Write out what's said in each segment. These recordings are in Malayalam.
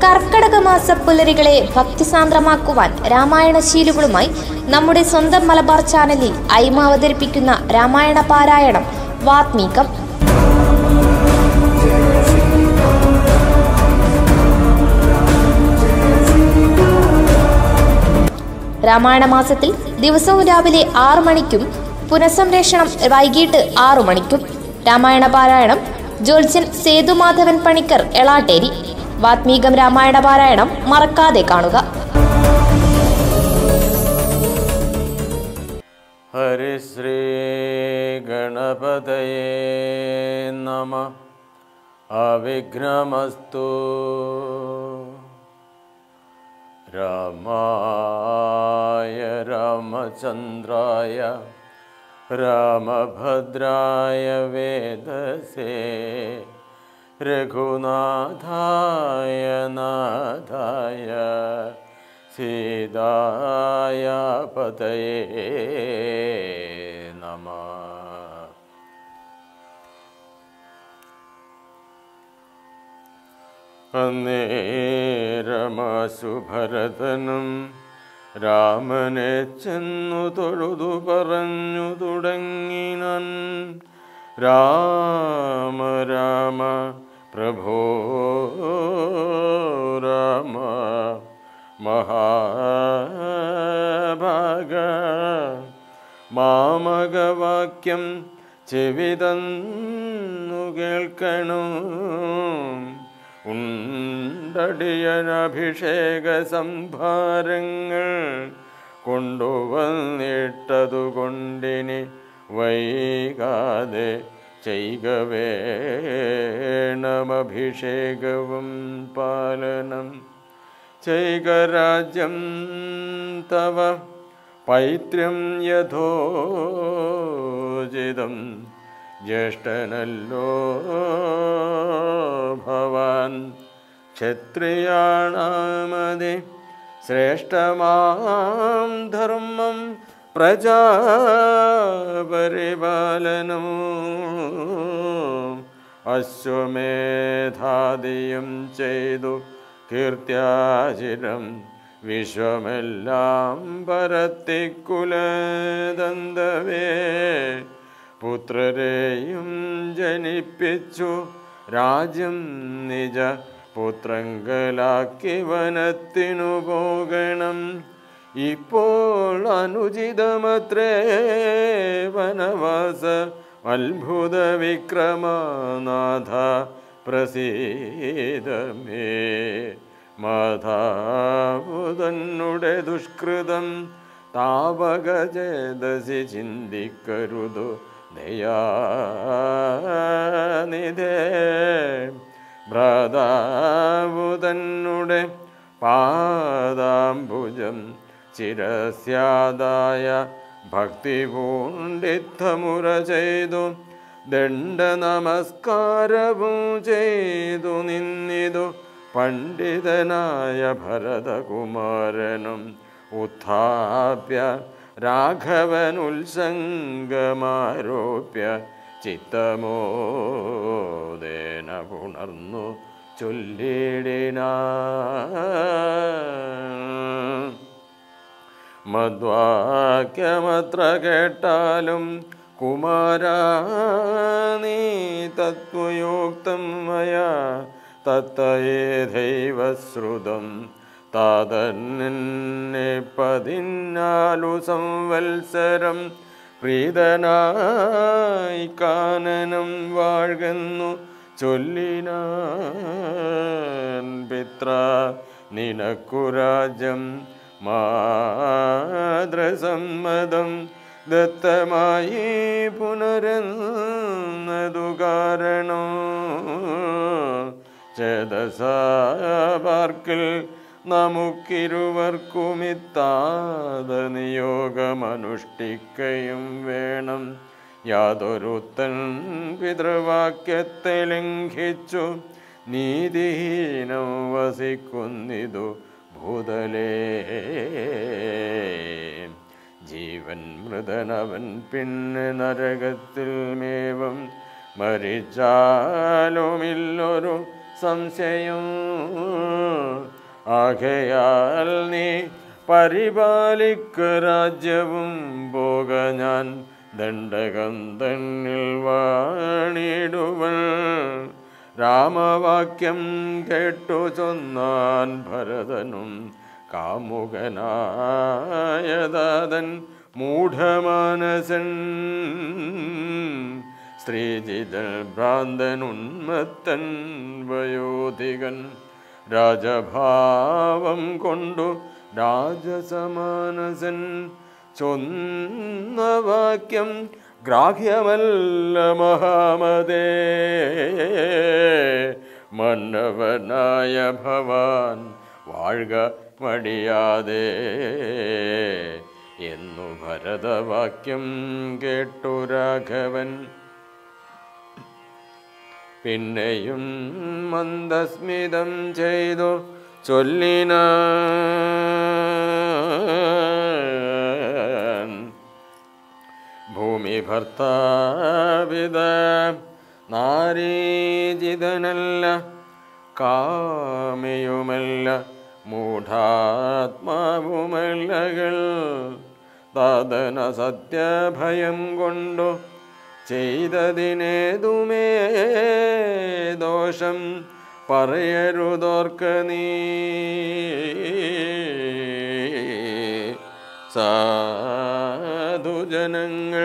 കർക്കടക മാസ പുലരികളെ ഭക്തിസാന്ദ്രമാക്കുവാൻ രാമായണശീലുകളുമായി നമ്മുടെ സ്വന്തം മലബാർ ചാനലിൽ അയിമ അവതരിപ്പിക്കുന്ന രാമായണ പാരായണം വാത്മീകം രാമായണ മാസത്തിൽ ദിവസവും രാവിലെ ആറു മണിക്കും പുനഃസംപ്രേഷണം വൈകിട്ട് ആറു മണിക്കും രാമായണ പാരായണം ജോത്സ്യൻ സേതുമാധവൻ പണിക്കർ എളാട്ടേരി വാത്മീകം രാമായണ പാരായണം മറക്കാതെ കാണുക ഹരിശ്രീ ഗണപതയേ നമ അവിഘ്നമസ്തു രാമായ രാമചന്ദ്രായ രാമഭദ്രായ വേദസേ രഘുനാഥായ നാഥായ സീതായ പതയേ നമ അന്നേരമാശു ഭരതനും രാമനെ ചെന്നു തൊഴുതു പറഞ്ഞു തുടങ്ങിനൻ രാമ രാമ പ്രഭോ രാമ മഹാഭാഗ മാമകവാക്യം ചെവിതന്നു കേൾക്കണു ഉണ്ടടിയനഭിഷേക സംഭാരങ്ങൾ കൊണ്ടുവന്നിട്ടതുകൊണ്ടിനി വൈകാതെ ചെയ്ക വേണമഭിഷേകവും പാലനം ചെയ്ക രാജ്യം തവ പൈത്ര്യം യഥോചിതം ജ്യേഷ്ഠനല്ലോ ഭവാൻ ക്ഷത്രിയാണാമതി ശ്രേഷ്ഠമാം ധർമ്മം പ്രജാപരിപാലനം അശ്വമേധാദിയും ചെയ്തു കീർത്യാചിരം വിശ്വമെല്ലാം പരത്തിക്കുലദന്തവേ പുത്രരെയും ജനിപ്പിച്ചു രാജ്യം നിജ പുത്രങ്കലാക്കി വനത്തിനു പോകണം ഇപ്പോൾ അനുചിതമത്രേ വനവാസ അത്ഭുത വിക്രമനാഥ പ്രസീതമേ മാതാവുതന്നുടെ ദുഷ്കൃതം താപകചേതസി ചിന്തിക്കരുതു ദയാനിധേ ഭ്രാതാവുതന്നുടെ പാദാംബുജം ചിരസ്യാദായ ഭക്തി പൂണ്ടിത്തമുറ ചെയ്തു ദണ്ഡ നമസ്കാരവും ചെയ്തു നിന്നിതു പണ്ഡിതനായ ഭരതകുമാരനും ഉത്ഥാപ്യ രാഘവനുത്സംഗമാരോപ്യ ചിത്തമോദേന പുണർന്നു ചൊല്ലിടിന മദ്വാക്യമത്ര കേട്ടാലും കുമാരാ നീ തത്വയോക്തം മയാ തത്തയേധൈവശ്രുതം താതന്നെ പതിനാലു സംവത്സരം പ്രീതനായി കാനനം വാഴ്കന്നു ചൊല്ലിനാൻ പിത്ര നിനക്കുരാജ്യം മാതൃസമ്മതം ദത്തമായി പുനരുന്നതു കാരണോ ചേതസാർക്കിൽ നമുക്കിരുവർക്കുമിത്താത നിയോഗമനുഷ്ഠിക്കയും വേണം യാതൊരുത്തൻ പിതൃവാക്യത്തെ ലംഘിച്ചു നീതിഹീനം വസിക്കുന്നിതു ഭൂതലേ ജീവൻ മൃതനവൻ പിന്നെ നരകത്തിൽ മേവം മരിച്ചാലുമില്ലൊരു സംശയം ആകയാൽ നീ പരിപാലിക്ക രാജ്യവും പോക ഞാൻ ദണ്ഡകം തന്നിൽ വാണിടുവൾ രാമവാക്യം കേട്ടു ചൊന്നാൻ ഭരതനും കാമുകനായതാതൻ മൂഢമാനസൻ സ്ത്രീജിതൽ ഭ്രാന്തൻ ഉന്മത്തൻ വയോധികൻ രാജഭാവം കൊണ്ടു രാജസമാനസൻ ചൊന്ന വാക്യം ഗ്രാഹ്യമല്ല മഹാമതേ മന്നവനായ ഭവാൻ വാഴ്ക മടിയാതെ എന്നു ഭരതവാക്യം കേട്ടു രാഘവൻ പിന്നെയും മന്ദസ്മിതം ചെയ്തു ചൊല്ലിന ഭൂമി ഭർത്താവിത നാരീജിതനല്ല കാമയുമല്ല മൂഢാത്മാവുമല്ലകൾ താതന സത്യഭയം കൊണ്ടു ചെയ്തതിനേതുമേ ദോഷം പറയരുതോർക്ക നീ സാധുജനങ്ങൾ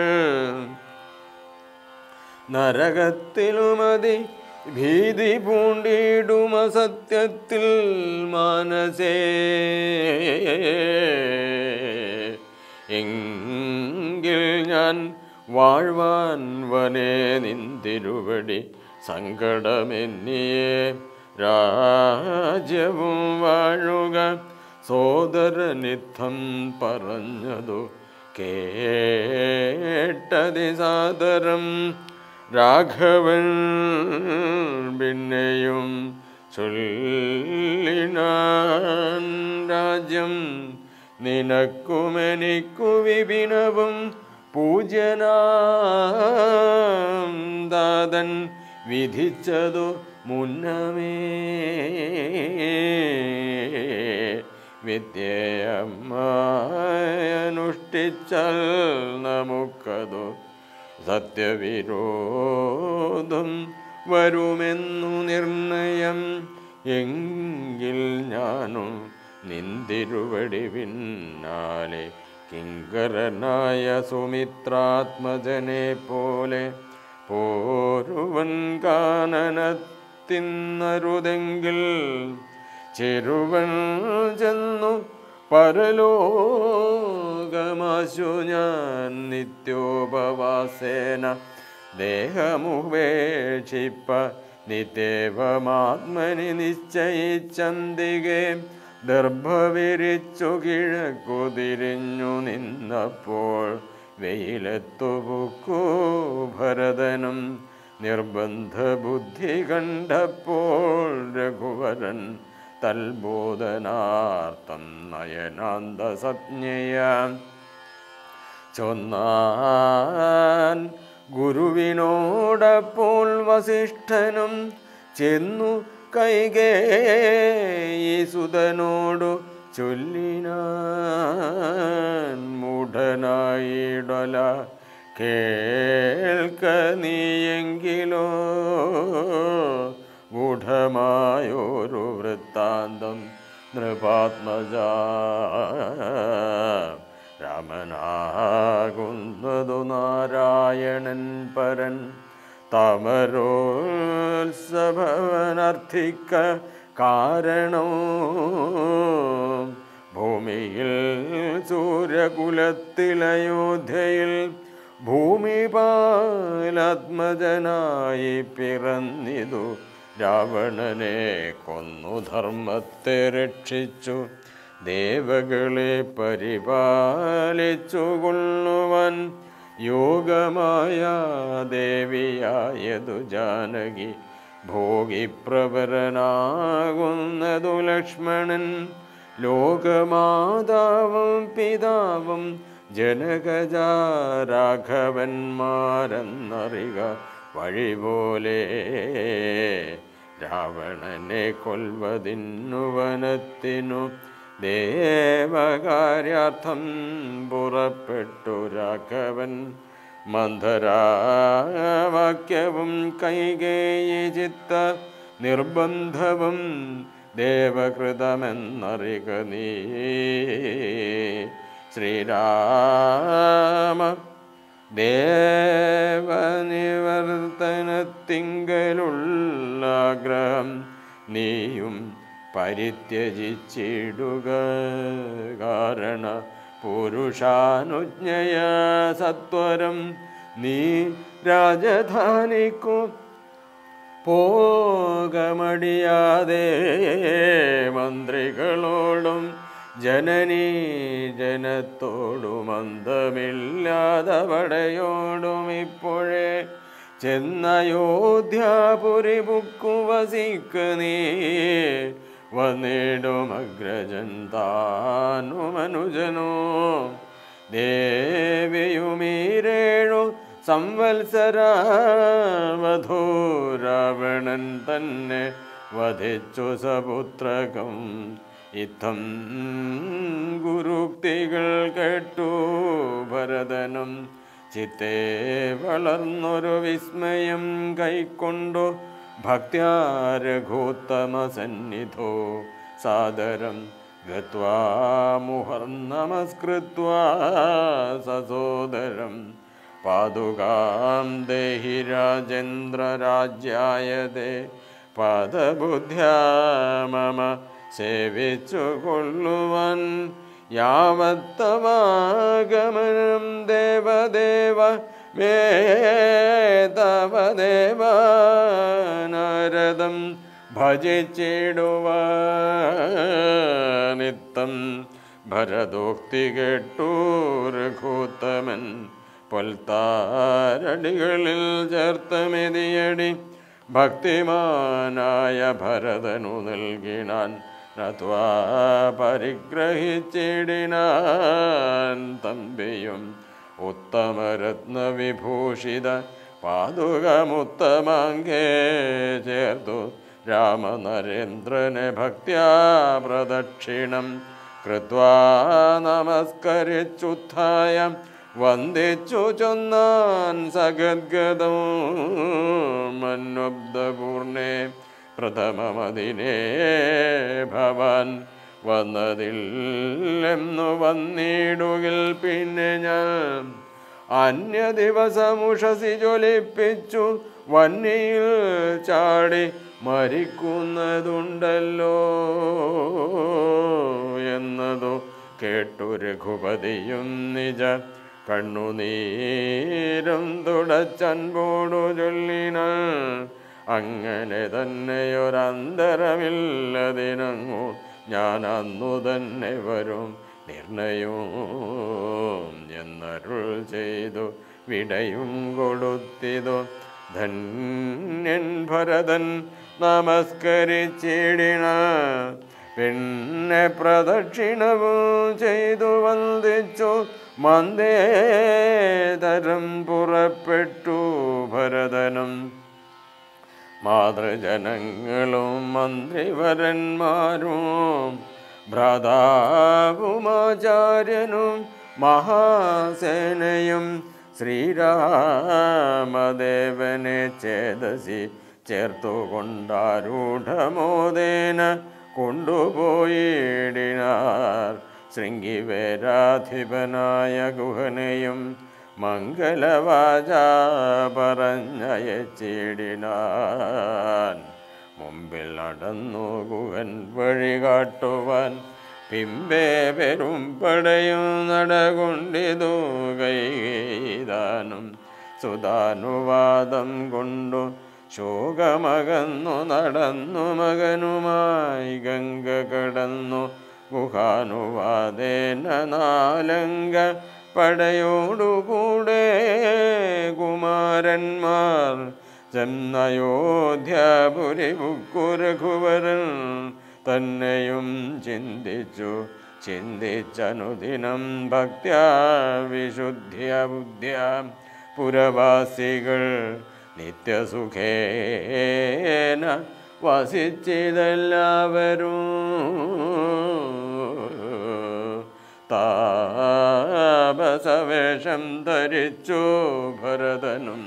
നരകത്തിലുമതി ഭീതി പൂണ്ടിടുമ സത്യത്തിൽ മാനസേ എങ്കിൽ ഞാൻ വാഴ്വാൻ വനെ നിന്തിരുവടി സങ്കടമെന്നിയെ രാജ്യവും വാഴുക സോദരനിത്തം പറഞ്ഞതു കേട്ടതി സാദരം രാഘവൻ പിന്നെയും ചൊല്ലിനാൻ രാജ്യം നിനക്കുമെനിക്കു വിപിനവും പൂജനാം ദാതൻ വിധിച്ചതു മുന്നമേ വിദ്യയനുഷ്ഠിച്ചാൽ നമുക്കതു സത്യവിരോധം വരുമെന്നു നിർണയം എങ്കിൽ ഞാനും നിന്തിരുവടി പിന്നാലെ കിങ്കരനായ സുമിത്രാത്മജനെ പോലെ പോരുവൻ കാനനത്തിന്നരുതെങ്കിൽ ചെരുവൻ ചെന്നു പരലോകമാശു ഞാൻ നിത്യോപവാസേന ദേഹമുപേക്ഷിപ്പ നിത്യവമാത്മനി നിശ്ചയിച്ചന്തികെ ദർഭവിരിച്ചു കിഴക്കു തിരിഞ്ഞു നിന്നപ്പോൾ വെയിലത്തു പൊക്കൂ ഭരതനും നിർബന്ധ ബുദ്ധി കണ്ടപ്പോൾ രഘുവരൻ തൽബോധനാർത്ഥം നയനാന്ത സജ്ഞയാൻ ചൊന്നാൻ ഗുരുവിനോടപ്പോൾ വസിഷ്ഠനും ചെന്നു കൈകേസുതനോടു ചൊല്ലിനാൻ മൂഢനായിടല കേൾക്ക നീയെങ്കിലോ ഗൂഢമായൊരു വൃത്താന്തം നൃപാത്മജ രാമനാകുന്നതു നാരായണൻ പരൻ തമരോത്സവനർത്ഥിക്ക കാരണോ ഭൂമിയിൽ സൂര്യകുലത്തിലയോധ്യയിൽ ഭൂമിപാലാത്മജനായി പിറന്നിതു രാവണനെ കൊന്നു ധർമ്മത്തെ രക്ഷിച്ചു ദേവകളെ പരിപാലിച്ചു കൊള്ളുവാൻ യോഗമായ ദേവിയായതു ജാനകി ഭോഗിപ്രവരനാകുന്നതു ലക്ഷ്മണൻ ലോകമാതാവും പിതാവും ജനകജാരാഘവന്മാരെന്നറിക വഴി പോലെ രാവണനെ കൊൽവതിന്നു വനത്തിനു ദേവകാര്യാർത്ഥം പുറപ്പെട്ടു രാഘവൻ മന്ധരാവാക്യവും കൈകേയി ചിത്ത നിർബന്ധവും ദേവകൃതമെന്നറിക നീ ശ്രീരാമ ദേവനിവർത്തനത്തിങ്കലുള്ള ആഗ്രഹം നീയും പരിത്യജിച്ചിടുക കാരണ പുരുഷാനുജ്ഞയ സത്വരം നീ രാജധാനിക്കു പോകമടിയാതെ മന്ത്രികളോടും ജനനീ ജനത്തോടും അന്തമില്ലാതവടയോടും ഇപ്പോഴേ ചെന്നയോധ്യാപുരി ബുക്കു വസിക്ക നീ വന്നിടും അഗ്രജൻ താനുമനുജനോ ദേവിയുമീരേഴു സംവത്സരാവധോ രാവണൻ തന്നെ വധിച്ചു സപുത്രകം ഇത്തം ഗുരുക്തികൾ കേട്ടു ഭരതനും ചിത്തേ വളർന്നൊരു വിസ്മയം കൈക്കൊണ്ടു ഭക്ത്യാരഘോത്തമ സന്നിധോ സാദരം ഗത്വാ മുഹർനമസ്കൃത്വാ സസോദരം പാതുകാം ദേഹി രാജേന്ദ്രരാജ്യായതേ പാദബുദ്ധ്യാ മമ സേവിച്ചു കൊള്ളുവൻ യാവത്തവാഗമനം ദേവദേവ മേ തവ ദേവാനാരദം ഭജിച്ചിടുവാനിത്തം ഭരതോക്തി കേട്ടു രഘൂത്തമൻ പൊൽത്താരടികളിൽ ചേർത്തമെതിയടി ഭക്തിമാനായ ഭരതനു നൽകിനാൻ നത്വാ പരിഗ്രഹിച്ചിടിനാൻ തമ്പിയും ഉത്തമരത്നവിഭൂഷിത പാതുകമുത്തമാങ്കേ ചേർത്തു രാമനരേന്ദ്രനെ ഭക്ത്യാ പ്രദക്ഷിണം കൃത്വാ നമസ്കരിച്ചുത്ഥായ വന്ദിച്ചു ചൊന്നാൻ സഗദ്ഗതം മന്നുബ്ദപൂർണേ പ്രഥമമതിനേ ഭവാൻ വന്നതില്ലെന്നു വന്നിടുകിൽ പിന്നെ ഞാൻ അന്യ ദിവസമുഷസി ജ്വലിപ്പിച്ചു വന്നിയിൽ ചാടി മരിക്കുന്നതുണ്ടല്ലോ എന്നതു കേട്ടു രഘുപതിയും നിജ കണ്ണുനീരും തുടച്ചൻപോടു ചൊല്ലിന അങ്ങനെ തന്നെയൊരന്തരമില്ലതിനങ്ങു ഞാൻ അന്നു തന്നെ വരും നിർണയവും എന്നരുൾ ചെയ്തു വിടയും കൊടുത്തിതു ധന്യൻ ഭരതൻ നമസ്കരിച്ചിടിന പിന്നെ പ്രദക്ഷിണവും ചെയ്തു വന്ദിച്ചു മന്ദേതരം പുറപ്പെട്ടു ഭരതനും മാതൃജനങ്ങളും മന്ത്രിവരന്മാരും ഭ്രാതാവുമാചാര്യനും മഹാസേനയും ശ്രീരാമദേവനെ ചേതസി ചേർത്തുകൊണ്ടാരൂഢമോദേന കൊണ്ടുപോയിടിനാർ ശൃംഗിവേരാധിപനായ ഗുഹനെയും മംഗലവാച പറഞ്ഞയച്ചിടിനാൻ മുമ്പിൽ നടന്നു ഗുഹൻ വഴി കാട്ടുവാൻ പിമ്പേ പെരും പടയും നടകൊണ്ടിതു കൈതാനും സുതാനുവാദം കൊണ്ടു ശോകമകന്നു നടന്നു മകനുമായി ഗംഗ കടന്നു ഗുഹാനുവാദേന നാലങ്ക പടയോടുകൂടെ കുമാരന്മാർ ചെന്നയോധ്യാപുരി ബുക്കുരഘുവരൻ തന്നെയും ചിന്തിച്ചു ചിന്തിച്ചനുദിനം ഭക്ത്യാ വിശുദ്ധ്യ ബുദ്ധ്യ പുരവാസികൾ നിത്യസുഖേന വസിച്ചിതെല്ലാവരും താപസവേഷം ധരിച്ചു ഭരതനും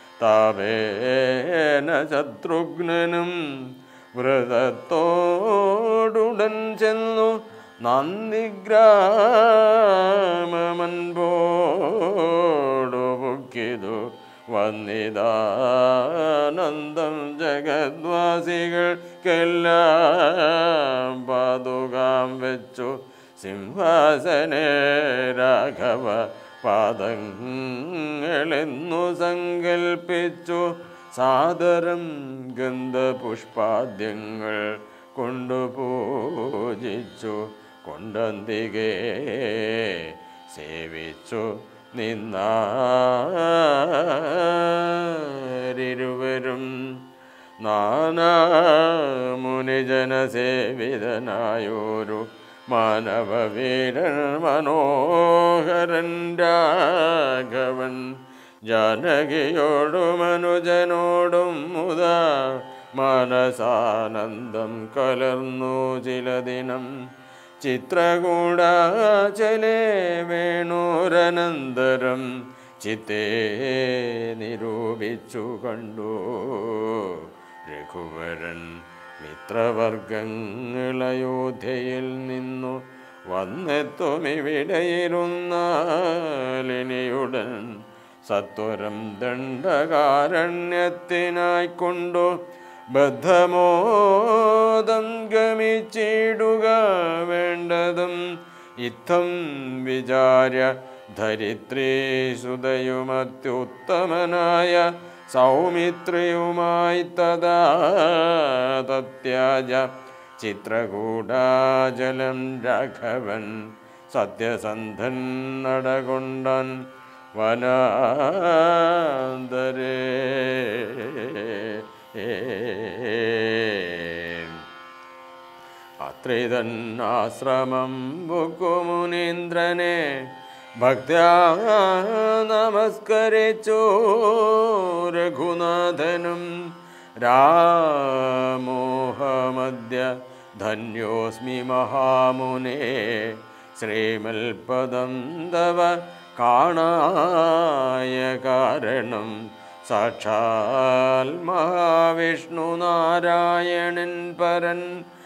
താപേന ശത്രുഘ്നനും വ്രതത്തോടുടൻ ചെന്നു നന്ദിഗ്രാമൻപോടു മുക്കിതു വന്നിതാനന്ദം ജഗദ്വാസികൾക്കെല്ലാം പാതുകാം വെച്ചു സിംഹാസനേ രാഘവ പാദങ്ങളെന്നു സങ്കൽപ്പിച്ചു സാദരം ഗന്ധപുഷ്പാദ്യങ്ങൾ കൊണ്ടു പൂജിച്ചു കൊണ്ടന്തികെ സേവിച്ചു നിന്നാരിരുവരും നാനാമുനിജനസേവിതനായൊരു മാനവവീരൻ മനോഹരൻ രാഘവൻ ജാനകിയോടും അനുജനോടും മുതാ മനസാനന്ദം കലർന്നു ചില ദിനം ചിത്രകൂടാചലേ വേണോരനന്തരം ചിത്തേ നിരൂപിച്ചു കണ്ടു രഘുവരൻ മിത്രവർഗങ്ങളയോധ്യയിൽ നിന്നു വന്നെത്തുമിവിടെയിരുന്നാലിനിയുടൻ സത്വരം ദണ്ഡകാരണ്യത്തിനായിക്കൊണ്ടു ബദ്ധമോദം ഗമിച്ചിടുക വേണ്ടതും ഇത്തം വിചാര്യ ധരിത്രീസുതയുമത്യുത്തമനായ സൗമിത്രിയുമായി തഥാ തത്യാജ ചിത്രകൂടാചലം രാഘവൻ സത്യസന്ധൻ നടകൊണ്ടൻ വനാന്തരേ അത്രിതന്നാശ്രമം ബുക്കുമുനീന്ദ്രനെ ഭക്ത്യാ നമസ്കരിച്ചു രഘുനാഥനും രാമോഹമദ്യ ധന്യോസ്മി മഹാമുനെ ശ്രീമൽപദം തവ കാണായ കാരണം സാക്ഷാൽ മഹാവിഷ്ണു നാരായണൻ പരൻ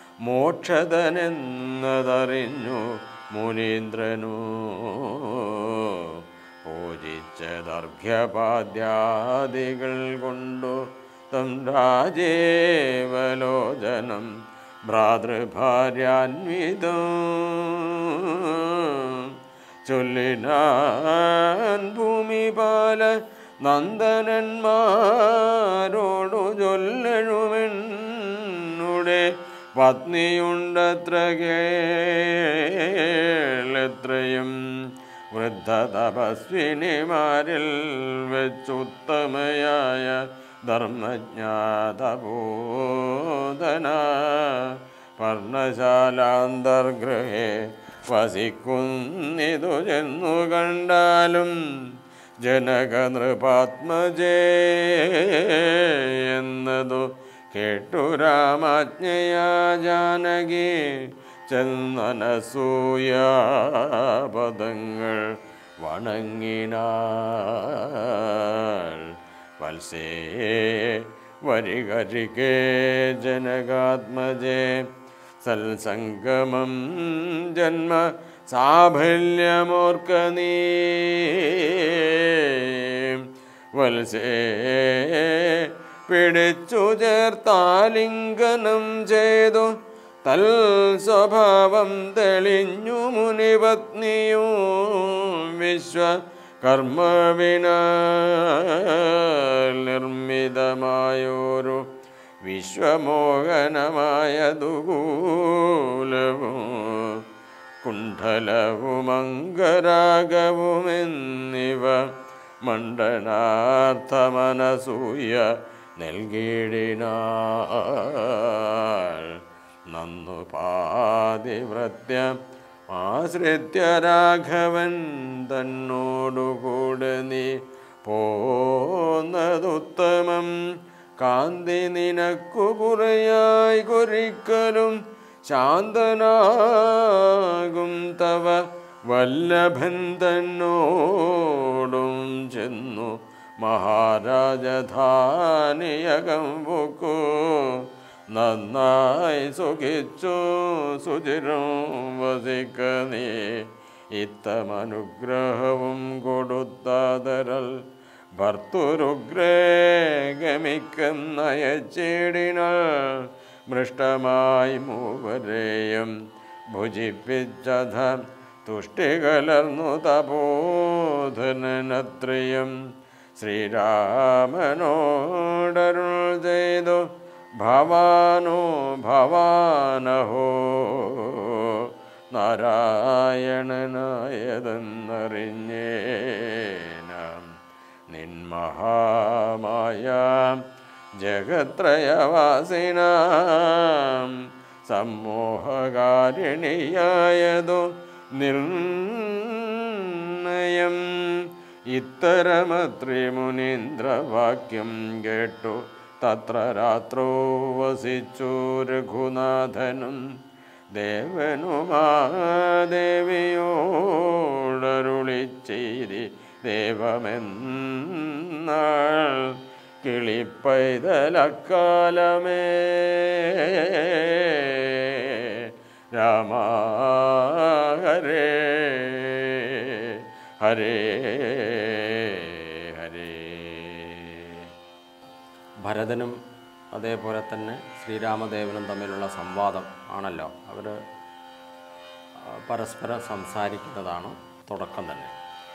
മോക്ഷതനെന്നതറിഞ്ഞു മുനീന്ദ്രനു പൂജിച്ചതർഘ്യപാദ്യാദികൾ കൊണ്ടു തം രാജേവലോചനം ഭ്രാതൃഭാര്യാന്വിതം ചൊല്ലിനാൻ ഭൂമിപാല നന്ദനന്മാരോടു ചൊല്ലഴുമെന്നുടെ പത്നിയുണ്ടത്ര കേളെത്രയും വൃദ്ധ തപസ്വിനിമാരിൽ വെച്ചുത്തമയായ ധർമ്മജ്ഞാതബോധന പർണശാലാന്തർഗൃഹേ വസിക്കുന്നിതു ചെന്നു കണ്ടാലും ജനകനൃപാത്മജേ എന്നതു കേട്ടു രാമാജ്ഞയാ ജാനകി ചെന്നനസൂയാപദങ്ങൾ വണങ്ങിനാൾ വത്സേ വരികരികേ ജനകാത്മജേ സൽസംഗമം ജന്മ സാഫല്യമോർക്ക നീ വത്സേ പിടിച്ചു ചേർത്താലിംഗനം ചെയ്തു തൽ സ്വഭാവം തെളിഞ്ഞു മുനിപത്നിയും വിശ്വ കർമ്മവിന നിർമ്മിതമായൊരു വിശ്വമോഹനമായ ദുകൂലവും കുണ്ഠലവുമംഗരാഗവുമെന്നിവ മണ്ഡനാർത്ഥമനസൂയ നൽകിയിടിനാൾ നന്നു പാതിവ്രത്യ ആശ്രിത്യ രാഘവൻ തന്നോടുകൂടെ നീ പോന്നതുത്തമം കാന്തി നിനക്കു കുറയായി കൊരിക്കലും ശാന്തനാകും തവ വല്ലഭൻ തന്നോടും ചെന്നു മഹാരാജധാനിയകം പൊക്കു നന്നായി സുഖിച്ചു സുചിരം വസിക്ക നീ ഇത്തമനുഗ്രഹവും കൊടുത്താതരൽ ഭർത്തുരുഗ്രേ ഗമിക്കുന്നയച്ചേടിനാൽ മൃഷ്ടമായി മൂവരെയും ഭുജിപ്പിച്ചത തുഷ്ടി കലർന്നു തപോധനത്രയും ശ്രീരാമനോടരുൾ ചെയ്തു ഭവാനോ ഭവാനഹോ നാരായണനായതെന്നറിഞ്ഞേനാം നിന്മഹാമായ ജഗത്രയവാസിനാം സമ്മോഹകാരിണിയായതു നിർണയം ഇത്തരമത്രി മുനീന്ദ്രവാക്യം കേട്ടു തത്ര രാത്രോ വസിച്ചു രഘുനാഥനും ദേവനുമാദേവിയോടരുളി ചെയ്തി ദേവമെന്നാൾ കിളിപ്പൈതലക്കാലമേ രാമ ഹരേ ഹരേ ഹരേ ഭരതനും അതേപോലെ തന്നെ ശ്രീരാമദേവനും തമ്മിലുള്ള സംവാദം ആണല്ലോ അവർ പരസ്പരം സംസാരിക്കുന്നതാണ് തുടക്കം തന്നെ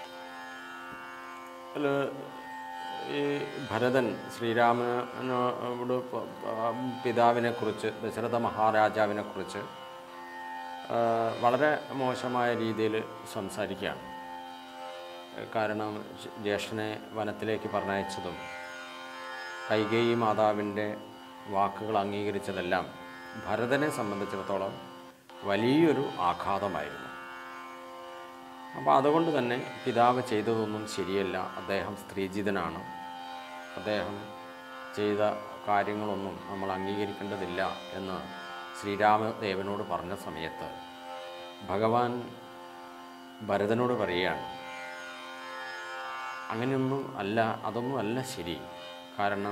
അതിൽ ഈ ഭരതൻ ശ്രീരാമനോട് പ- പ- പിതാവിനെക്കുറിച്ച് ദശരഥ മഹാരാജാവിനെക്കുറിച്ച് ആ, വളരെ മോശമായ രീതിയിൽ സംസാരിക്കുകയാണ് കാരണം ജ- ജ്യേഷ്ഠനെ വനത്തിലേക്ക് പറഞ്ഞയച്ചതും കൈകേയി മാതാവിൻ്റെ വാക്കുകൾ അംഗീകരിച്ചതെല്ലാം ഭരതനെ സംബന്ധിച്ചിടത്തോളം വലിയൊരു ആഘാതമായിരുന്നു അപ്പോൾ അതുകൊണ്ട് തന്നെ പിതാവ് ചെയ്തതൊന്നും ശരിയല്ല അദ്ദേഹം സ്ത്രീജിതനാണ് അദ്ദേഹം ചെയ്ത കാര്യങ്ങളൊന്നും നമ്മൾ അംഗീകരിക്കേണ്ടതില്ല എന്ന് ശ്രീരാമദേവനോട് പറഞ്ഞ സമയത്ത് ഭഗവാൻ ഭരതനോട് പറയുകയാണ് അങ്ങനെയൊന്നും അല്ല അതൊന്നും അല്ല ശരി കാരണം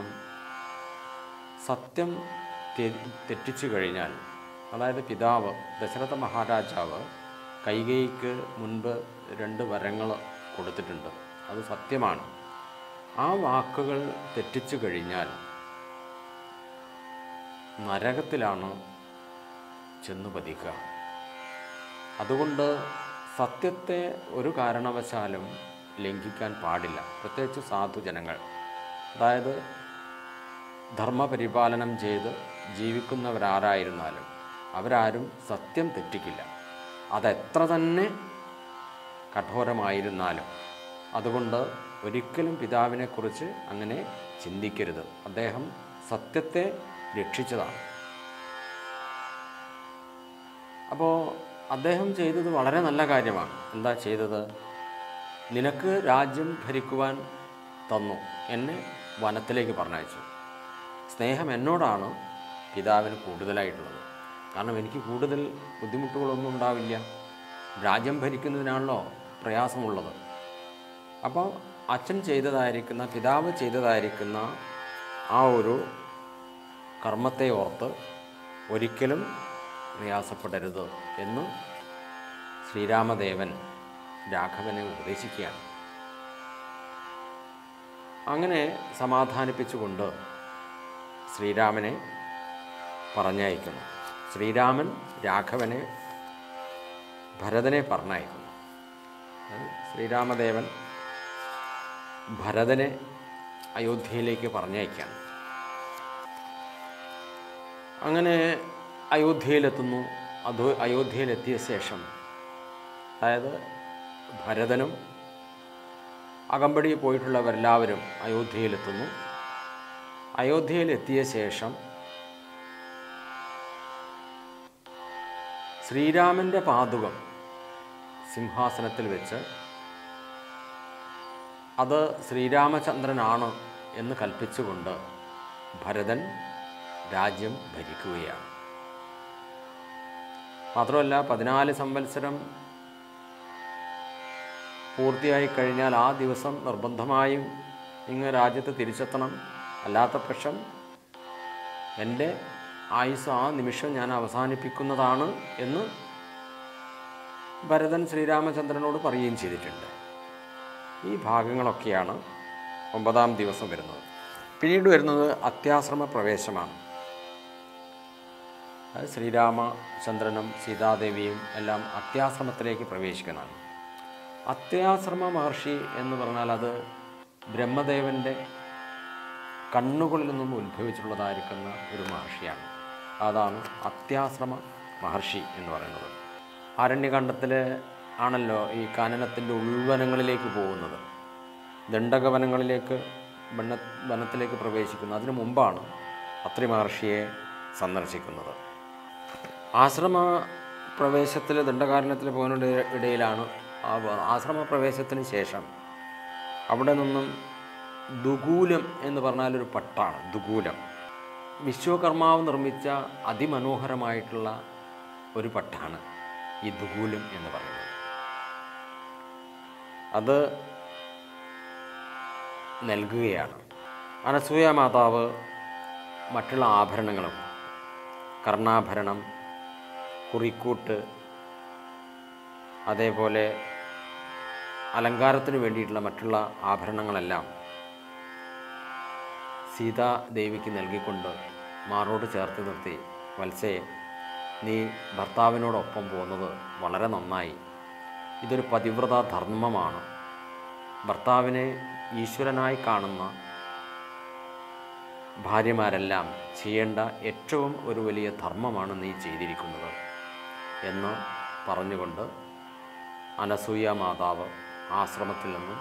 സത്യം തെ- തെറ്റിച്ചു കഴിഞ്ഞാൽ അതായത് പിതാവ് ദശരഥ മഹാരാജാവ് കൈകേയിക്ക് മുൻപ് രണ്ട് വരങ്ങൾ കൊടുത്തിട്ടുണ്ട് അത് സത്യമാണ് ആ വാക്കുകൾ തെറ്റിച്ചു കഴിഞ്ഞാൽ നരകത്തിലാണ് ചെന്നു പതിക്കുക അതുകൊണ്ട് സത്യത്തെ ഒരു കാരണവശാലും ലംഘിക്കാൻ പാടില്ല പ്രത്യേകിച്ച് സാധുജനങ്ങൾ അതായത് ധർമ്മപരിപാലനം ചെയ്ത് ജീവിക്കുന്നവരാരായിരുന്നാലും അവരാരും സത്യം തെറ്റിക്കില്ല അതെത്ര തന്നെ കഠോരമായിരുന്നാലും അതുകൊണ്ട് ഒരിക്കലും പിതാവിനെക്കുറിച്ച് അങ്ങനെ ചിന്തിക്കരുത് അദ്ദേഹം സത്യത്തെ രക്ഷിച്ചതാണ് അപ്പോൾ അദ്ദേഹം ചെയ്തത് വളരെ നല്ല കാര്യമാണ് എന്താ ചെയ്തത് നിനക്ക് രാജ്യം ഭരിക്കുവാൻ തന്നു എന്നെ വനത്തിലേക്ക് പറഞ്ഞയച്ചു സ്നേഹം എന്നോടാണ് പിതാവിന് കൂടുതലായിട്ടുള്ളത് കാരണം എനിക്ക് കൂടുതൽ ബുദ്ധിമുട്ടുകളൊന്നും ഉണ്ടാവില്ല രാജ്യം ഭരിക്കുന്നതിനാണല്ലോ പ്രയാസമുള്ളത് അപ്പോൾ അച്ഛൻ ചെയ്തതായിരിക്കുന്ന പിതാവ് ചെയ്തതായിരിക്കുന്ന ആ ഒരു കർമ്മത്തെ ഓർത്ത് ഒരിക്കലും പ്രയാസപ്പെടരുത് എന്ന് ശ്രീരാമദേവൻ രാഘവനെ ഉപദേശിക്കുകയാണ് അങ്ങനെ സമാധാനിപ്പിച്ചുകൊണ്ട് ശ്രീരാമനെ പറഞ്ഞയക്കുന്നു ശ്രീരാമൻ രാഘവനെ ഭരതനെ പറഞ്ഞയക്കുന്നു അത് ശ്രീരാമദേവൻ ഭരതനെ അയോധ്യയിലേക്ക് പറഞ്ഞയക്കുകയാണ് അങ്ങനെ അയോധ്യയിലെത്തുന്നു അത് അയോധ്യയിലെത്തിയ ശേഷം അതായത് ഭരതനും അകമ്പടി പോയിട്ടുള്ളവരെല്ലാവരും അയോധ്യയിലെത്തുന്നു അയോധ്യയിലെത്തിയ ശേഷം ശ്രീരാമൻ്റെ പാതുകം സിംഹാസനത്തിൽ വെച്ച് അത് ശ്രീരാമചന്ദ്രനാണ് എന്ന് കൽപ്പിച്ചുകൊണ്ട് ഭരതൻ രാജ്യം ഭരിക്കുകയാണ് മാത്രമല്ല പതിനാല് സംവത്സരം പൂർത്തിയായി കഴിഞ്ഞാൽ ആ ദിവസം നിർബന്ധമായും ഇങ്ങ് രാജ്യത്ത് തിരിച്ചെത്തണം അല്ലാത്ത പക്ഷം എൻ്റെ ആയുസ് ആ നിമിഷം ഞാൻ അവസാനിപ്പിക്കുന്നതാണ് എന്ന് ഭരതൻ ശ്രീരാമചന്ദ്രനോട് പറയുകയും ചെയ്തിട്ടുണ്ട് ഈ ഭാഗങ്ങളൊക്കെയാണ് ഒമ്പതാം ദിവസം വരുന്നത് പിന്നീട് വരുന്നത് അത്യാശ്രമ പ്രവേശമാണ് അത് ശ്രീരാമചന്ദ്രനും സീതാദേവിയും എല്ലാം അത്യാശ്രമത്തിലേക്ക് പ്രവേശിക്കുന്നതാണ് അത്യാശ്രമ മഹർഷി എന്ന് പറഞ്ഞാൽ അത് ബ്രഹ്മദേവൻ്റെ കണ്ണുകളിൽ നിന്നും ഉത്ഭവിച്ചിട്ടുള്ളതായിരിക്കുന്ന ഒരു മഹർഷിയാണ് അതാണ് അത്യാശ്രമ മഹർഷി എന്ന് പറയുന്നത് ആരണ്യകാണ്ഡത്തിൽ ആണല്ലോ ഈ കാനനത്തിൻ്റെ ഉൾവനങ്ങളിലേക്ക് പോകുന്നത് ദണ്ഡകവനങ്ങളിലേക്ക് വന വനത്തിലേക്ക് പ്രവേശിക്കുന്നത് അതിനു മുമ്പാണ് അത്രി മഹർഷിയെ സന്ദർശിക്കുന്നത് ആശ്രമ പ്രവേശത്തിൽ ദണ്ഡകാരണത്തിൽ പോകുന്നതിൻ്റെ ഇടയിലാണ് ആ വ- ആശ്രമ പ്രവേശത്തിന് ശേഷം അവിടെ നിന്നും ദുകൂലം എന്ന് പറഞ്ഞാൽ ഒരു പട്ടാണ് ദുകൂലം വിശ്വകർമാവ് നിർമ്മിച്ച അതിമനോഹരമായിട്ടുള്ള ഒരു പട്ടാണ് ഈ ദുകൂലം എന്ന് പറയുന്നത് അത് നൽകുകയാണ് അനസൂയ മാതാവ് മറ്റുള്ള ആഭരണങ്ങളും കർണാഭരണം കുറിക്കൂട്ട് അതേപോലെ അലങ്കാരത്തിന് വേണ്ടിയിട്ടുള്ള മറ്റുള്ള ആഭരണങ്ങളെല്ലാം സീതാദേവിക്ക് നൽകിക്കൊണ്ട് മാറോട് ചേർത്ത് നിർത്തി വത്സേ നീ ഭർത്താവിനോടൊപ്പം പോകുന്നത് വളരെ നന്നായി ഇതൊരു പതിവ്രത ധർമ്മമാണ് ഭർത്താവിനെ ഈശ്വരനായി കാണുന്ന ഭാര്യമാരെല്ലാം ചെയ്യേണ്ട ഏറ്റവും ഒരു വലിയ ധർമ്മമാണ് നീ ചെയ്തിരിക്കുന്നത് എന്ന് പറഞ്ഞുകൊണ്ട് അനസൂയ മാതാവ് ആശ്രമത്തിൽ നിന്നും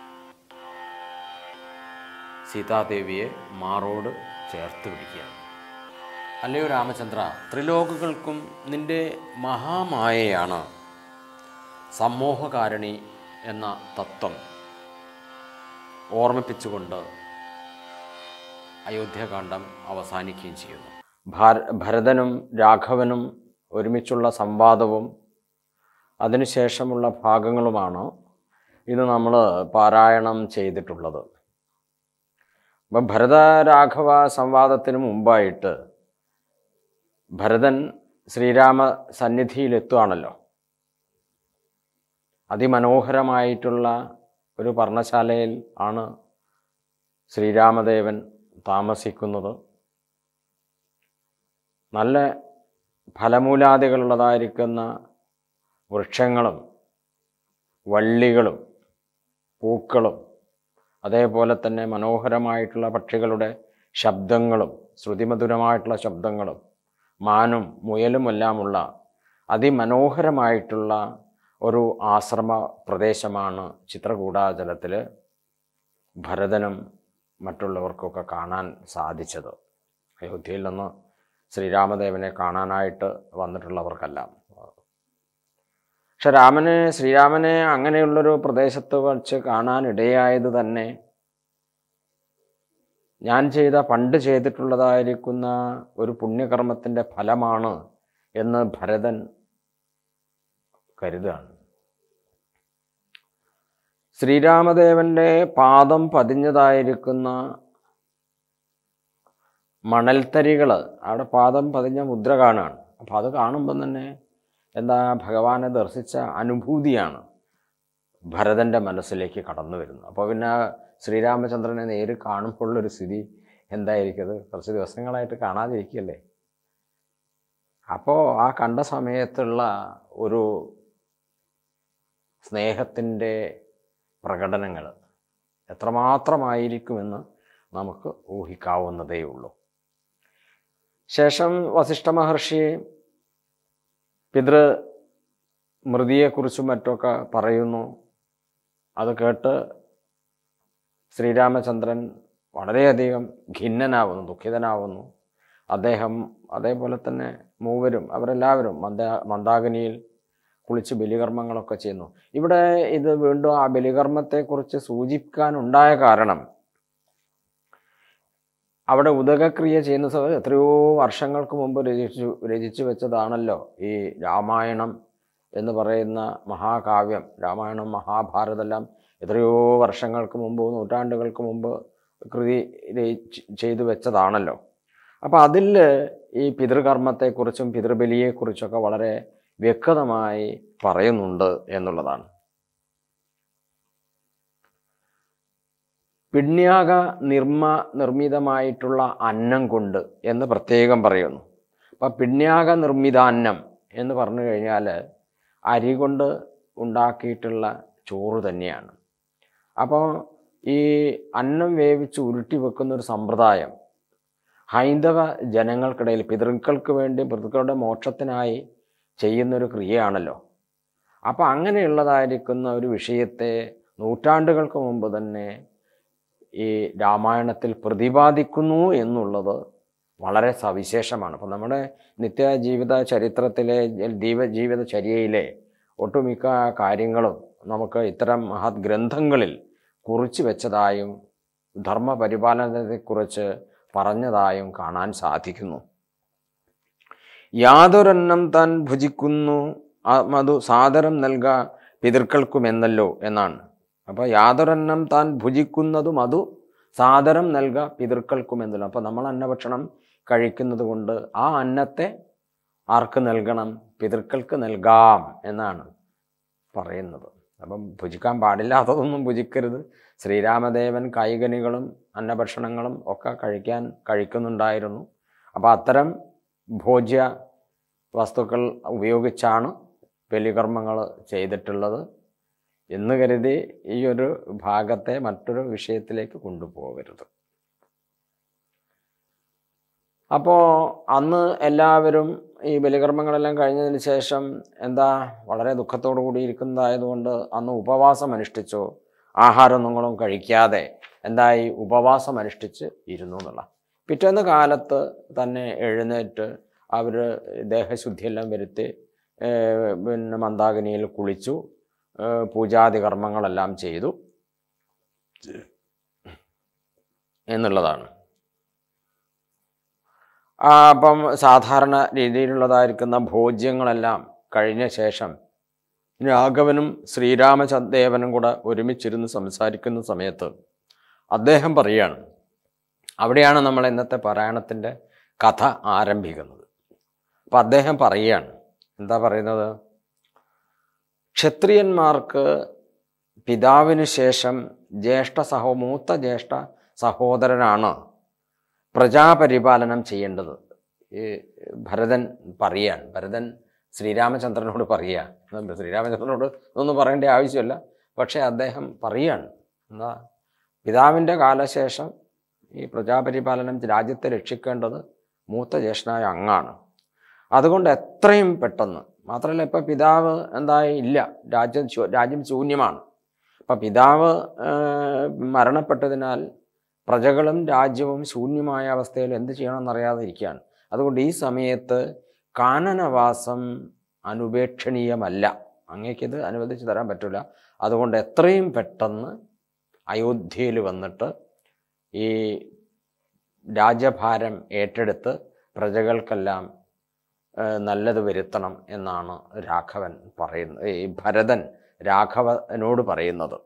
സീതാദേവിയെ മാറോട് ചേർത്ത് പിടിക്കുകയാണ് അല്ലയോ രാമചന്ദ്ര ത്രിലോകങ്ങൾക്കും നിന്റെ മഹാമായയാണ് സമ്മോഹകാരണി എന്ന തത്വം ഓർമ്മിപ്പിച്ചുകൊണ്ട് അയോധ്യകാന്ഡം അവസാനിക്കുകയും ചെയ്യുന്നു ഭാര ഭരതനും രാഘവനും ഒരുമിച്ചുള്ള സംവാദവും അതിനുശേഷമുള്ള ഭാഗങ്ങളുമാണ് ഇത് നമ്മൾ പാരായണം ചെയ്തിട്ടുള്ളത് അപ്പം ഭരത രാഘവ സംവാദത്തിന് മുമ്പായിട്ട് ഭരതൻ ശ്രീരാമ സന്നിധിയിലെത്തുകയാണല്ലോ അതിമനോഹരമായിട്ടുള്ള ഒരു പർണശാലയിൽ ആണ് ശ്രീരാമദേവൻ താമസിക്കുന്നത് നല്ല ഫലമൂലാദികളുള്ളതായിരിക്കുന്ന വൃക്ഷങ്ങളും വള്ളികളും പൂക്കളും അതേപോലെ തന്നെ മനോഹരമായിട്ടുള്ള പക്ഷികളുടെ ശബ്ദങ്ങളും ശ്രുതിമധുരമായിട്ടുള്ള ശബ്ദങ്ങളും മാനും മുയലുമെല്ലാമുള്ള അതിമനോഹരമായിട്ടുള്ള ഒരു ആശ്രമ പ്രദേശമാണ് ചിത്രകൂടാചലത്തിൽ ഭരതനും മറ്റുള്ളവർക്കൊക്കെ കാണാൻ സാധിച്ചത് അയോധ്യയിൽ നിന്ന് ശ്രീരാമദേവനെ കാണാനായിട്ട് വന്നിട്ടുള്ളവർക്കെല്ലാം പക്ഷെ രാമനെ ശ്രീരാമനെ അങ്ങനെയുള്ളൊരു പ്രദേശത്ത് വച്ച് കാണാനിടയായത് തന്നെ ഞാൻ ചെയ്ത പണ്ട് ചെയ്തിട്ടുള്ളതായിരിക്കുന്ന ഒരു പുണ്യകർമ്മത്തിൻ്റെ ഫലമാണ് എന്ന് ഭരതൻ കരുതാണ് ശ്രീരാമദേവന്റെ പാദം പതിഞ്ഞതായിരിക്കുന്ന മണൽത്തരികൾ അവിടെ പാദം പതിഞ്ഞ മുദ്ര കാണുകയാണ് അപ്പോൾ അത് കാണുമ്പം തന്നെ എന്താ ഭഗവാനെ ദർശിച്ച അനുഭൂതിയാണ് ഭരതൻ്റെ മനസ്സിലേക്ക് കടന്നു വരുന്നത് അപ്പോൾ പിന്നെ ശ്രീരാമചന്ദ്രനെ നേര് കാണുമ്പോഴുള്ളൊരു സ്ഥിതി എന്തായിരിക്കും അത് കുറച്ച് ദിവസങ്ങളായിട്ട് കാണാതിരിക്കുകയല്ലേ അപ്പോൾ ആ കണ്ട സമയത്തുള്ള ഒരു സ്നേഹത്തിൻ്റെ പ്രകടനങ്ങൾ എത്രമാത്രമായിരിക്കുമെന്ന് നമുക്ക് ഊഹിക്കാവുന്നതേ ഉള്ളൂ ശേഷം വസിഷ്ഠ മഹർഷി പിതൃ മൃതിയെക്കുറിച്ചും മറ്റൊക്കെ പറയുന്നു അത് കേട്ട് ശ്രീരാമചന്ദ്രൻ വളരെയധികം ഖിന്നനാവുന്നു ദുഃഖിതനാവുന്നു അദ്ദേഹം അതേപോലെ തന്നെ മൂവരും അവരെല്ലാവരും മന്ദ മന്ദാകിനിയിൽ കുളിച്ച് ബലികർമ്മങ്ങളൊക്കെ ചെയ്യുന്നു ഇവിടെ ഇത് വീണ്ടും ആ ബലികർമ്മത്തെക്കുറിച്ച് സൂചിപ്പിക്കാനുണ്ടായ കാരണം അവിടെ ഉദകക്രിയ ചെയ്യുന്ന സമയത്ത് എത്രയോ വർഷങ്ങൾക്ക് മുമ്പ് രചിച്ചു രചിച്ചു വെച്ചതാണല്ലോ ഈ രാമായണം എന്ന് പറയുന്ന മഹാകാവ്യം രാമായണം മഹാഭാരതെല്ലാം എത്രയോ വർഷങ്ങൾക്ക് മുമ്പ് നൂറ്റാണ്ടുകൾക്ക് മുമ്പ് കൃതി രചി ചെയ്തു വെച്ചതാണല്ലോ അപ്പോൾ അതിൽ ഈ പിതൃകർമ്മത്തെക്കുറിച്ചും പിതൃബലിയെക്കുറിച്ചൊക്കെ വളരെ വ്യക്തമായി പറയുന്നുണ്ട് എന്നുള്ളതാണ് പിണ്യാക നിർമ്മ നിർമ്മിതമായിട്ടുള്ള അന്നം കൊണ്ട് എന്ന് പ്രത്യേകം പറയുന്നു അപ്പം പിണ്യാക നിർമ്മിത അന്നം എന്ന് പറഞ്ഞു കഴിഞ്ഞാൽ അരി കൊണ്ട് ഉണ്ടാക്കിയിട്ടുള്ള ചോറ് തന്നെയാണ് അപ്പോൾ ഈ അന്നം വേവിച്ച് ഉരുട്ടി വെക്കുന്ന ഒരു സമ്പ്രദായം ഹൈന്ദവ ജനങ്ങൾക്കിടയിൽ പിതൃക്കൾക്ക് വേണ്ടി പിതൃക്കളുടെ മോക്ഷത്തിനായി ചെയ്യുന്നൊരു ക്രിയയാണല്ലോ അപ്പോൾ അങ്ങനെയുള്ളതായിരിക്കുന്ന ഒരു വിഷയത്തെ നൂറ്റാണ്ടുകൾക്ക് മുമ്പ് തന്നെ ഈ രാമായണത്തിൽ പ്രതിപാദിക്കുന്നു എന്നുള്ളത് വളരെ സവിശേഷമാണ് അപ്പം നമ്മുടെ നിത്യജീവിത ചരിത്രത്തിലെ ജീവ ജീവിതചര്യയിലെ ഒട്ടുമിക്ക കാര്യങ്ങളും നമുക്ക് ഇത്തരം മഹത് ഗ്രന്ഥങ്ങളിൽ കുറിച്ചു വെച്ചതായും ധർമ്മപരിപാലനത്തെക്കുറിച്ച് പറഞ്ഞതായും കാണാൻ സാധിക്കുന്നു യാതൊരെണ്ണം താൻ ഭുജിക്കുന്നു ആ- മധു സാദരം നൽക പിതൃക്കൾക്കുമെന്നല്ലോ എന്നാണ് അപ്പോൾ യാതൊരെണ്ണം താൻ ഭുജിക്കുന്നതും അതു സാദരം നൽക പിതൃക്കൾക്കുമെന്നല്ലോ അപ്പോൾ നമ്മൾ അന്നഭക്ഷണം കഴിക്കുന്നത് കൊണ്ട് ആ അന്നത്തെ ആർക്ക് നൽകണം പിതൃക്കൾക്ക് നൽകാം എന്നാണ് പറയുന്നത് അപ്പം ഭുജിക്കാൻ പാടില്ലാത്തതൊന്നും ഭുജിക്കരുത് ശ്രീരാമദേവൻ കായികനികളും അന്നഭക്ഷണങ്ങളും ഒക്കെ കഴിക്കാൻ കഴിക്കുന്നുണ്ടായിരുന്നു അപ്പോൾ അത്തരം ഭോജ്യ വസ്തുക്കൾ ഉപയോഗിച്ചാണ് ബലികർമ്മങ്ങൾ ചെയ്തിട്ടുള്ളത് എന്ന് കരുതി ഈ ഒരു ഭാഗത്തെ മറ്റൊരു വിഷയത്തിലേക്ക് കൊണ്ടുപോകരുത് അപ്പോൾ അന്ന് എല്ലാവരും ഈ ബലികർമ്മങ്ങളെല്ലാം കഴിഞ്ഞതിന് ശേഷം എന്താ വളരെ ദുഃഖത്തോടു കൂടി ഇരിക്കുന്നതായതുകൊണ്ട് അന്ന് ഉപവാസം അനുഷ്ഠിച്ചു ആഹാരമൊന്നും കഴിക്കാതെ എന്തായി ഉപവാസം അനുഷ്ഠിച്ച് ഇരുന്നു എന്നുള്ള പിറ്റേന്ന് കാലത്ത് തന്നെ എഴുന്നേറ്റ് അവർ ദേഹശുദ്ധിയെല്ലാം വരുത്തി ഏഹ്, പിന്നെ മന്ദാകിനിയിൽ കുളിച്ചു ഏഹ്, പൂജാതി കർമ്മങ്ങളെല്ലാം ചെയ്തു എന്നുള്ളതാണ് ആ, അപ്പം സാധാരണ രീതിയിലുള്ളതായിരിക്കുന്ന ഭോജ്യങ്ങളെല്ലാം കഴിഞ്ഞ ശേഷം രാഘവനും ശ്രീരാമചന്ദ്രദേവനും കൂടെ ഒരുമിച്ചിരുന്ന് സംസാരിക്കുന്ന സമയത്ത് അദ്ദേഹം പറയുകയാണ് അവിടെയാണ് നമ്മൾ ഇന്നത്തെ പാരായണത്തിൻ്റെ കഥ ആരംഭിക്കുന്നത് അപ്പം അദ്ദേഹം പറയുകയാണ് എന്താ പറയുന്നത് ക്ഷത്രിയന്മാർക്ക് പിതാവിന് ശേഷം ജ്യേഷ്ഠ സഹോ മൂത്ത ജ്യേഷ്ഠ സഹോദരനാണ് പ്രജാപരിപാലനം ചെയ്യേണ്ടത് ഈ ഭരതൻ പറയാൻ ഭരതൻ ശ്രീരാമചന്ദ്രനോട് പറയുക ശ്രീരാമചന്ദ്രനോട് ഇതൊന്നും പറയേണ്ട ആവശ്യമില്ല പക്ഷേ അദ്ദേഹം പറയാണ് എന്താ പിതാവിൻ്റെ കാലശേഷം ഈ പ്രജാപരിപാലനം രാജ്യത്തെ രക്ഷിക്കേണ്ടത് മൂത്ത ജ്യേഷ്ഠനായ അങ്ങാണ് അതുകൊണ്ട് എത്രയും പെട്ടെന്ന് മാത്രമല്ല ഇപ്പം പിതാവ് എന്തായി ഇല്ല രാജ്യം ശൂ- രാജ്യം ശൂന്യമാണ് അപ്പം പിതാവ് ആ, മരണപ്പെട്ടതിനാൽ പ്രജകളും രാജ്യവും ശൂന്യമായ അവസ്ഥയിൽ എന്ത് ചെയ്യണമെന്നറിയാതെ ഇരിക്കുകയാണ് അതുകൊണ്ട് ഈ സമയത്ത് കാനനവാസം അനുപേക്ഷണീയമല്ല അങ്ങേക്കിത് അനുവദിച്ചു തരാൻ പറ്റില്ല അതുകൊണ്ട് എത്രയും പെട്ടെന്ന് അയോധ്യയിൽ വന്നിട്ട് ഈ രാജ്യഭാരം ഏറ്റെടുത്ത് പ്രജകൾക്കെല്ലാം ഏഹ്, നല്ലത് വരുത്തണം എന്നാണ് രാഘവൻ പറയുന്നത് ഈ ഭരതൻ രാഘവനോട് പറയുന്നത്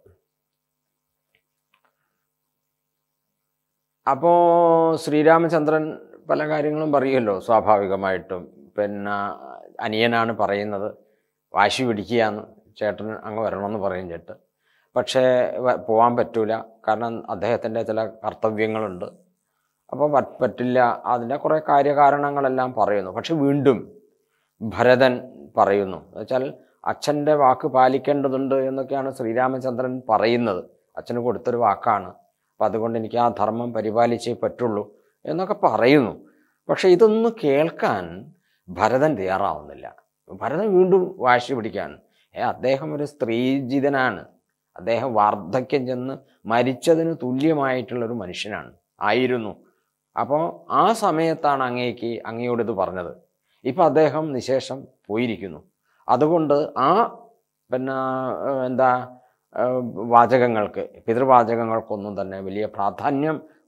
അപ്പോൾ ശ്രീരാമചന്ദ്രൻ പല കാര്യങ്ങളും പറയുമല്ലോ സ്വാഭാവികമായിട്ടും പിന്നെ അനിയനാണ് പറയുന്നത് വാശി പിടിക്കുകയെന്ന് ചേട്ടൻ അങ്ങ് വരണമെന്ന് പറയും ചേട്ട് പക്ഷേ വ- പോകാൻ പറ്റൂല കാരണം അദ്ദേഹത്തിൻ്റെ ചില കർത്തവ്യങ്ങളുണ്ട് അപ്പോൾ പറ്റ് പറ്റില്ല അതിൻ്റെ കുറേ കാര്യകാരണങ്ങളെല്ലാം പറയുന്നു പക്ഷെ വീണ്ടും ഭരതൻ പറയുന്നു എന്നുവെച്ചാൽ അച്ഛൻ്റെ വാക്ക് പാലിക്കേണ്ടതുണ്ട് എന്നൊക്കെയാണ് ശ്രീരാമചന്ദ്രൻ പറയുന്നത് അച്ഛന് കൊടുത്തൊരു വാക്കാണ് അപ്പം അതുകൊണ്ട് എനിക്ക് ആ ധർമ്മം പരിപാലിച്ചേ പറ്റുള്ളൂ എന്നൊക്കെ പറയുന്നു പക്ഷെ ഇതൊന്നും കേൾക്കാൻ ഭരതൻ തയ്യാറാവുന്നില്ല ഭരതൻ വീണ്ടും വാശി പിടിക്കാൻ ഏ അദ്ദേഹം ഒരു സ്ത്രീജിതനാണ് അദ്ദേഹം വാർദ്ധക്യം ചെന്ന് മരിച്ചതിന് തുല്യമായിട്ടുള്ളൊരു മനുഷ്യനാണ് ആയിരുന്നു അപ്പോൾ ആ സമയത്താണ് അങ്ങേക്ക് അങ്ങയോട് ഇത് പറഞ്ഞത് ഇപ്പം അദ്ദേഹം നിശേഷം പോയിരിക്കുന്നു അതുകൊണ്ട് ആ പിന്നെ ഏഹ്, എന്താ ഏഹ്, വാചകങ്ങൾക്ക് പിതൃവാചകങ്ങൾക്കൊന്നും തന്നെ വലിയ പ്രാധാന്യം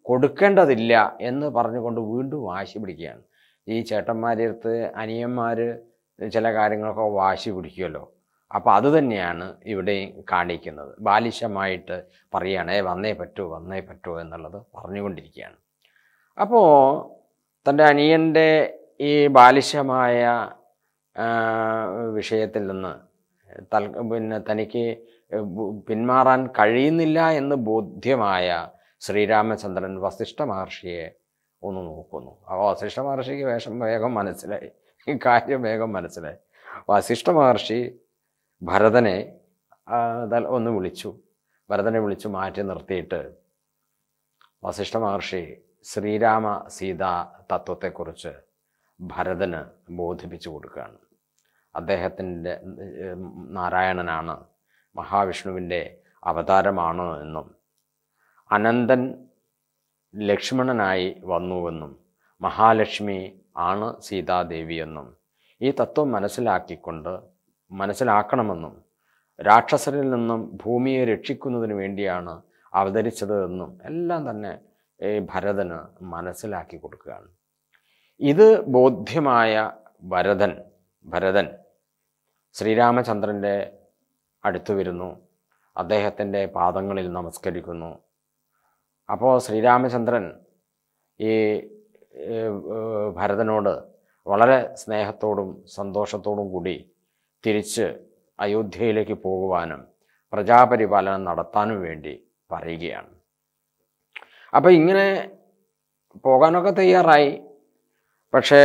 കൊടുക്കേണ്ടതില്ല എന്ന് പറഞ്ഞുകൊണ്ട് വീണ്ടും വാശി പിടിക്കുകയാണ് ഈ ചേട്ടന്മാരുടെ അടുത്ത് അനിയന്മാർ ചില കാര്യങ്ങളൊക്കെ വാശി പിടിക്കുമല്ലോ അപ്പോൾ അത് തന്നെയാണ് ഇവിടെയും കാണിക്കുന്നത് ബാലിശമായിട്ട് പറയുകയാണ് "ഏ, വന്നേ പറ്റൂ വന്നേ പറ്റൂ എന്നുള്ളത് പറഞ്ഞുകൊണ്ടിരിക്കുകയാണ് അപ്പോൾ തൻ്റെ അനിയൻ്റെ ഈ ബാലിശമായ ആ, വിഷയത്തിൽ നിന്ന് തൽ പിന്നെ തനിക്ക് ബു- പിന്മാറാൻ കഴിയുന്നില്ല എന്ന് ബോധ്യമായ ശ്രീരാമചന്ദ്രൻ വസിഷ്ഠ മഹർഷിയെ ഒന്ന് നോക്കുന്നു അപ്പോൾ വസിഷ്ഠ മഹർഷിക്ക് വേഷം വേഗം മനസ്സിലായി ഈ കാര്യം വേഗം മനസ്സിലായി വസിഷ്ഠ മഹർഷി ഭരതനെ ആ, ദൽ- ഒന്ന് വിളിച്ചു ഭരതനെ വിളിച്ചു മാറ്റി നിർത്തിയിട്ട് വസിഷ്ഠ മഹർഷി ശ്രീരാമ സീതാ തത്വത്തെക്കുറിച്ച് ഭരതന് ബോധിപ്പിച്ചു കൊടുക്കുകയാണ് അദ്ദേഹത്തിൻ്റെ ഏഹ്, നാരായണനാണ് മഹാവിഷ്ണുവിൻ്റെ അവതാരമാണ് എന്നും അനന്തൻ ലക്ഷ്മണനായി വന്നുവെന്നും മഹാലക്ഷ്മി ആണ് സീതാദേവിയെന്നും ഈ തത്വം മനസ്സിലാക്കിക്കൊണ്ട് മനസ്സിലാക്കണമെന്നും രാക്ഷസരിൽ നിന്നും ഭൂമിയെ രക്ഷിക്കുന്നതിന് വേണ്ടിയാണ് അവതരിച്ചത് എന്നും എല്ലാം തന്നെ ഈ ഭരതന് മനസ്സിലാക്കി കൊടുക്കുകയാണ് ഇത് ബോധ്യമായ ഭരതൻ ഭരതൻ ശ്രീരാമചന്ദ്രൻ്റെ അടുത്ത് വരുന്നു അദ്ദേഹത്തിൻ്റെ പാദങ്ങളിൽ നമസ്കരിക്കുന്നു അപ്പോൾ ശ്രീരാമചന്ദ്രൻ ഈ ഏഹ്, ഏഹ്, ഭരതനോട് വളരെ സ്നേഹത്തോടും സന്തോഷത്തോടും കൂടി തിരിച്ച് അയോധ്യയിലേക്ക് പോകുവാനും പ്രജാപരിപാലനം നടത്താനും വേണ്ടി പറയുകയാണ് അപ്പോൾ ഇങ്ങനെ പോകാനൊക്കെ തയ്യാറായി പക്ഷേ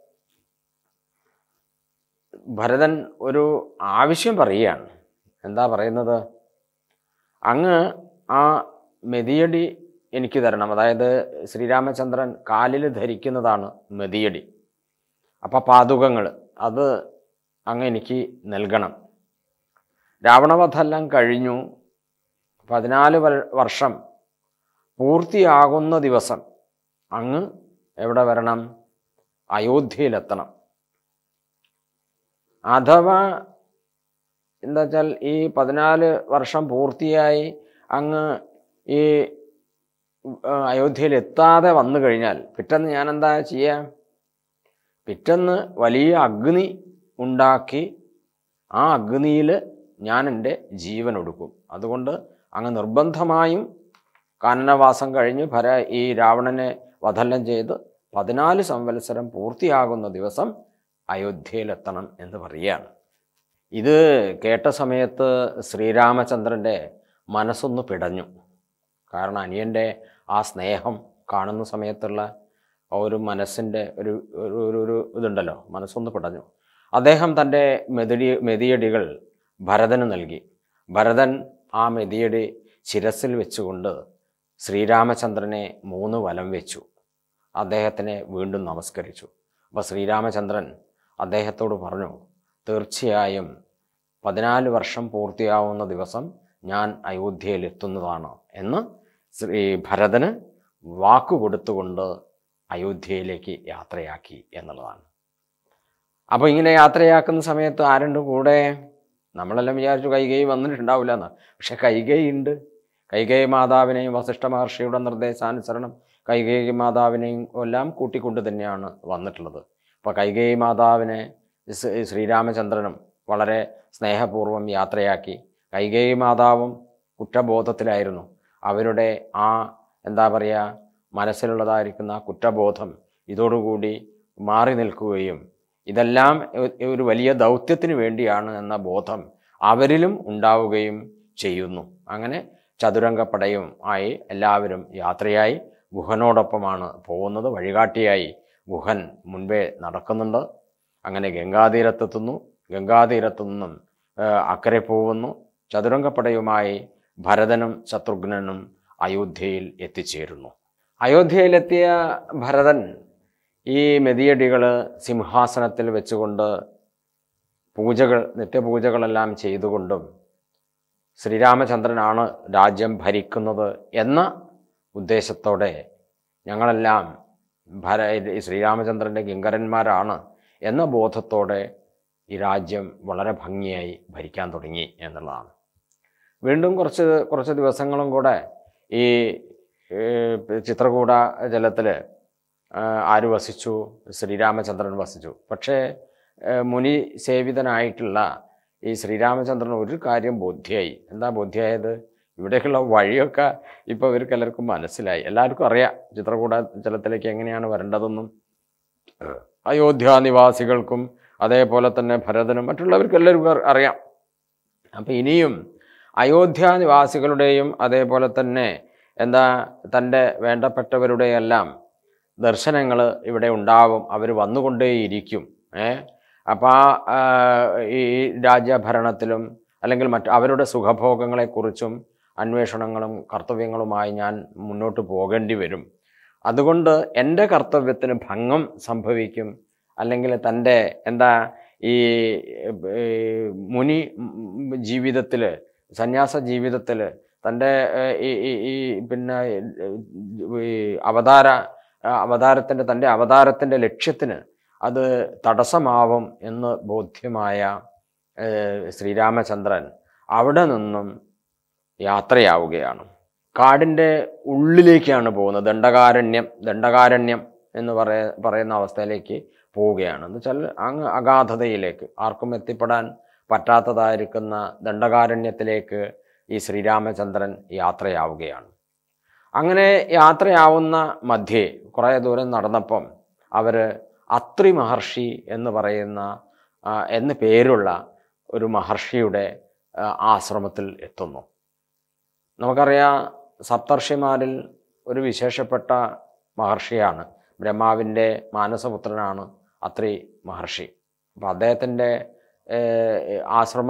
ഭരതൻ ഒരു ആവശ്യം പറയുകയാണ് എന്താ പറയുന്നത് അങ്ങ് ആ മെതിയടി എനിക്ക് തരണം അതായത് ശ്രീരാമചന്ദ്രൻ കാലിൽ ധരിക്കുന്നതാണ് മെതിയടി അപ്പം പാതുകങ്ങൾ അത് അങ്ങ് എനിക്ക് നൽകണം രാവണവധെല്ലാം കഴിഞ്ഞു പതിനാല് വൽ- വർഷം പൂർത്തിയാകുന്ന ദിവസം അങ്ങ് എവിടെ വരണം അയോധ്യയിലെത്തണം അഥവാ എന്താ വെച്ചാൽ ഈ പതിനാല് വർഷം പൂർത്തിയായി അങ്ങ് ഈ ആ, അയോധ്യയിൽ എത്താതെ വന്നു കഴിഞ്ഞാൽ പിറ്റേന്ന് ഞാൻ എന്താ ചെയ്യുക പിറ്റേന്ന് വലിയ അഗ്നി ഉണ്ടാക്കി ആ അഗ്നിയിൽ ഞാൻ എൻ്റെ ജീവൻ ഒടുക്കും അതുകൊണ്ട് അങ്ങ് നിർബന്ധമായും കാനനവാസം കഴിഞ്ഞ് ഭര ഈ രാവണനെ വധല്ലം ചെയ്ത് പതിനാല് സംവത്സരം പൂർത്തിയാകുന്ന ദിവസം അയോധ്യയിലെത്തണം എന്ന് പറയുകയാണ് ഇത് കേട്ട സമയത്ത് ശ്രീരാമചന്ദ്രൻ്റെ മനസ്സൊന്ന് പിടഞ്ഞു കാരണം അനിയൻ്റെ ആ സ്നേഹം കാണുന്ന സമയത്തുള്ള ആ ഒരു മനസ്സിൻ്റെ ഒരു ഒരു ഒരു ഒരു ഇതുണ്ടല്ലോ മനസ്സൊന്ന് പിടഞ്ഞു അദ്ദേഹം തൻ്റെ മെതിടി മെതിയടികൾ ഭരതന് നൽകി ഭരതൻ ആ മെതിയടി ശിരസിൽ വെച്ചുകൊണ്ട് ശ്രീരാമചന്ദ്രനെ മൂന്ന് വലം വെച്ചു അദ്ദേഹത്തിനെ വീണ്ടും നമസ്കരിച്ചു അപ്പോൾ ശ്രീരാമചന്ദ്രൻ അദ്ദേഹത്തോട് പറഞ്ഞു തീർച്ചയായും പതിനാല് വർഷം പൂർത്തിയാവുന്ന ദിവസം ഞാൻ അയോധ്യയിൽ എത്തുന്നതാണ് എന്ന് ശ്രീ ഭരതന് വാക്കു കൊടുത്തുകൊണ്ട് അയോധ്യയിലേക്ക് യാത്രയാക്കി എന്നുള്ളതാണ് അപ്പോൾ ഇങ്ങനെ യാത്രയാക്കുന്ന സമയത്ത് ആരുണ്ട് കൂടെ നമ്മളെല്ലാം വിചാരിച്ചു കൈകൈ വന്നിട്ടുണ്ടാവില്ല എന്ന് പക്ഷെ കൈകൈ ഉണ്ട് കൈകൈ മാതാവിനെയും വസിഷ്ഠ മഹർഷിയുടെ നിർദ്ദേശാനുസരണം കൈകൈ മാതാവിനെയും എല്ലാം കൂട്ടിക്കൊണ്ട് തന്നെയാണ് വന്നിട്ടുള്ളത് അപ്പോൾ കൈകൈ മാതാവിനെ ശ്രീ- ശ്രീരാമചന്ദ്രനും വളരെ സ്നേഹപൂർവ്വം യാത്രയാക്കി കൈകൈ മാതാവും കുറ്റബോധത്തിലായിരുന്നു അവരുടെ ആ എന്താ പറയുക മനസ്സിലുള്ളതായിരിക്കുന്ന ആ കുറ്റബോധം ഇതോടുകൂടി മാറി നിൽക്കുകയും ഇതെല്ലാം ഒ- ഒരു വലിയ ദൗത്യത്തിന് വേണ്ടിയാണ് എന്ന ബോധം അവരിലും ഉണ്ടാവുകയും ചെയ്യുന്നു അങ്ങനെ ചതുരംഗപ്പടയും ആയി എല്ലാവരും യാത്രയായി ഗുഹനോടൊപ്പമാണ് പോകുന്നത് വഴികാട്ടിയായി ഗുഹൻ മുൻപേ നടക്കുന്നുണ്ട് അങ്ങനെ ഗംഗാതീരത്തെത്തുന്നു ഗംഗാതീരത്തു നിന്നും ആ, അക്കരെ പോകുന്നു ചതുരംഗപ്പടയുമായി ഭരതനും ശത്രുഘ്നനും അയോധ്യയിൽ എത്തിച്ചേരുന്നു അയോധ്യയിലെത്തിയ ഭരതൻ ഈ മെതിയടികൾ സിംഹാസനത്തിൽ വെച്ചുകൊണ്ട് പൂജകൾ നിത്യപൂജകളെല്ലാം ചെയ്തുകൊണ്ടും ശ്രീരാമചന്ദ്രനാണ് രാജ്യം ഭരിക്കുന്നത് എന്ന ഉദ്ദേശത്തോടെ ഞങ്ങളെല്ലാം ഭര ഈ ശ്രീരാമചന്ദ്രൻ്റെ കിങ്കരന്മാരാണ് എന്ന ബോധത്തോടെ ഈ രാജ്യം വളരെ ഭംഗിയായി ഭരിക്കാൻ തുടങ്ങി എന്നുള്ളതാണ് വീണ്ടും കുറച്ച് കുറച്ച് ദിവസങ്ങളും കൂടെ ഈ ഏഹ് ചിത്രകൂട ജലത്തിൽ ആര് വസിച്ചു ശ്രീരാമചന്ദ്രൻ വസിച്ചു പക്ഷേ ഏഹ് മുനി സേവിതനായിട്ടുള്ള ഈ ശ്രീരാമചന്ദ്രൻ ഒരു കാര്യം ബോധ്യമായി എന്താ ബോധ്യമായത് ഇവിടേക്കുള്ള വഴിയൊക്കെ ഇപ്പോൾ ഇവർക്ക് എല്ലാവർക്കും മനസ്സിലായി എല്ലാവർക്കും അറിയാം ചിത്രകൂട ജലത്തിലേക്ക് എങ്ങനെയാണ് വരേണ്ടതെന്നും അയോധ്യ നിവാസികൾക്കും അതേപോലെ തന്നെ ഭരതനും മറ്റുള്ളവർക്കും എല്ലാവർക്കും അറി- അറിയാം അപ്പം ഇനിയും അയോധ്യ നിവാസികളുടെയും അതേപോലെ തന്നെ എന്താ തൻ്റെ വേണ്ടപ്പെട്ടവരുടെയെല്ലാം ദർശനങ്ങൾ ഇവിടെ ഉണ്ടാവും അവർ വന്നുകൊണ്ടേയിരിക്കും ഏ അപ്പം ആ ഈ രാജ്യഭരണത്തിലും അല്ലെങ്കിൽ മറ്റ് അവരുടെ സുഖഭോഗങ്ങളെക്കുറിച്ചും അന്വേഷണങ്ങളും കർത്തവ്യങ്ങളുമായി ഞാൻ മുന്നോട്ട് പോകേണ്ടി വരും അതുകൊണ്ട് എൻ്റെ കർത്തവ്യത്തിന് ഭംഗം സംഭവിക്കും അല്ലെങ്കിൽ തൻ്റെ എന്താ ഈ ഏ, മുനി ജീവിതത്തിൽ സന്യാസ ജീവിതത്തിൽ തൻ്റെ ഏ, ഈ ഈ- ഈ പിന്നെ ഏ, ഈ അവതാര അവതാരത്തിൻ്റെ തൻ്റെ അവതാരത്തിൻ്റെ ലക്ഷ്യത്തിന് അത് തടസ്സമാവും എന്ന് ബോധ്യമായ ഏ, ശ്രീരാമചന്ദ്രൻ അവിടെ നിന്നും യാത്രയാവുകയാണ് കാടിൻ്റെ ഉള്ളിലേക്കാണ് പോകുന്നത് ദണ്ഡകാരണ്യം ദണ്ഡകാരണ്യം എന്ന് പറയ പറയുന്ന അവസ്ഥയിലേക്ക് പോവുകയാണ് എന്ന് വെച്ചാൽ അങ്ങ് അഗാധതയിലേക്ക് ആർക്കും എത്തിപ്പെടാൻ പറ്റാത്തതായിരിക്കുന്ന ദണ്ഡകാരണ്യത്തിലേക്ക് ഈ ശ്രീരാമചന്ദ്രൻ യാത്രയാവുകയാണ് അങ്ങനെ യാത്രയാവുന്ന മധ്യേ കുറേ ദൂരം നടന്നപ്പം അവർ അത്രി മഹർഷി എന്ന് പറയുന്ന ആ, എന്ന് പേരുള്ള ഒരു മഹർഷിയുടെ ആ, ആശ്രമത്തിൽ എത്തുന്നു നമുക്കറിയാം സപ്തർഷിമാരിൽ ഒരു വിശേഷപ്പെട്ട മഹർഷിയാണ് ബ്രഹ്മാവിൻ്റെ മാനസപുത്രനാണ് അത്രി മഹർഷി അപ്പം അദ്ദേഹത്തിൻ്റെ ഏഹ്, ആശ്രമ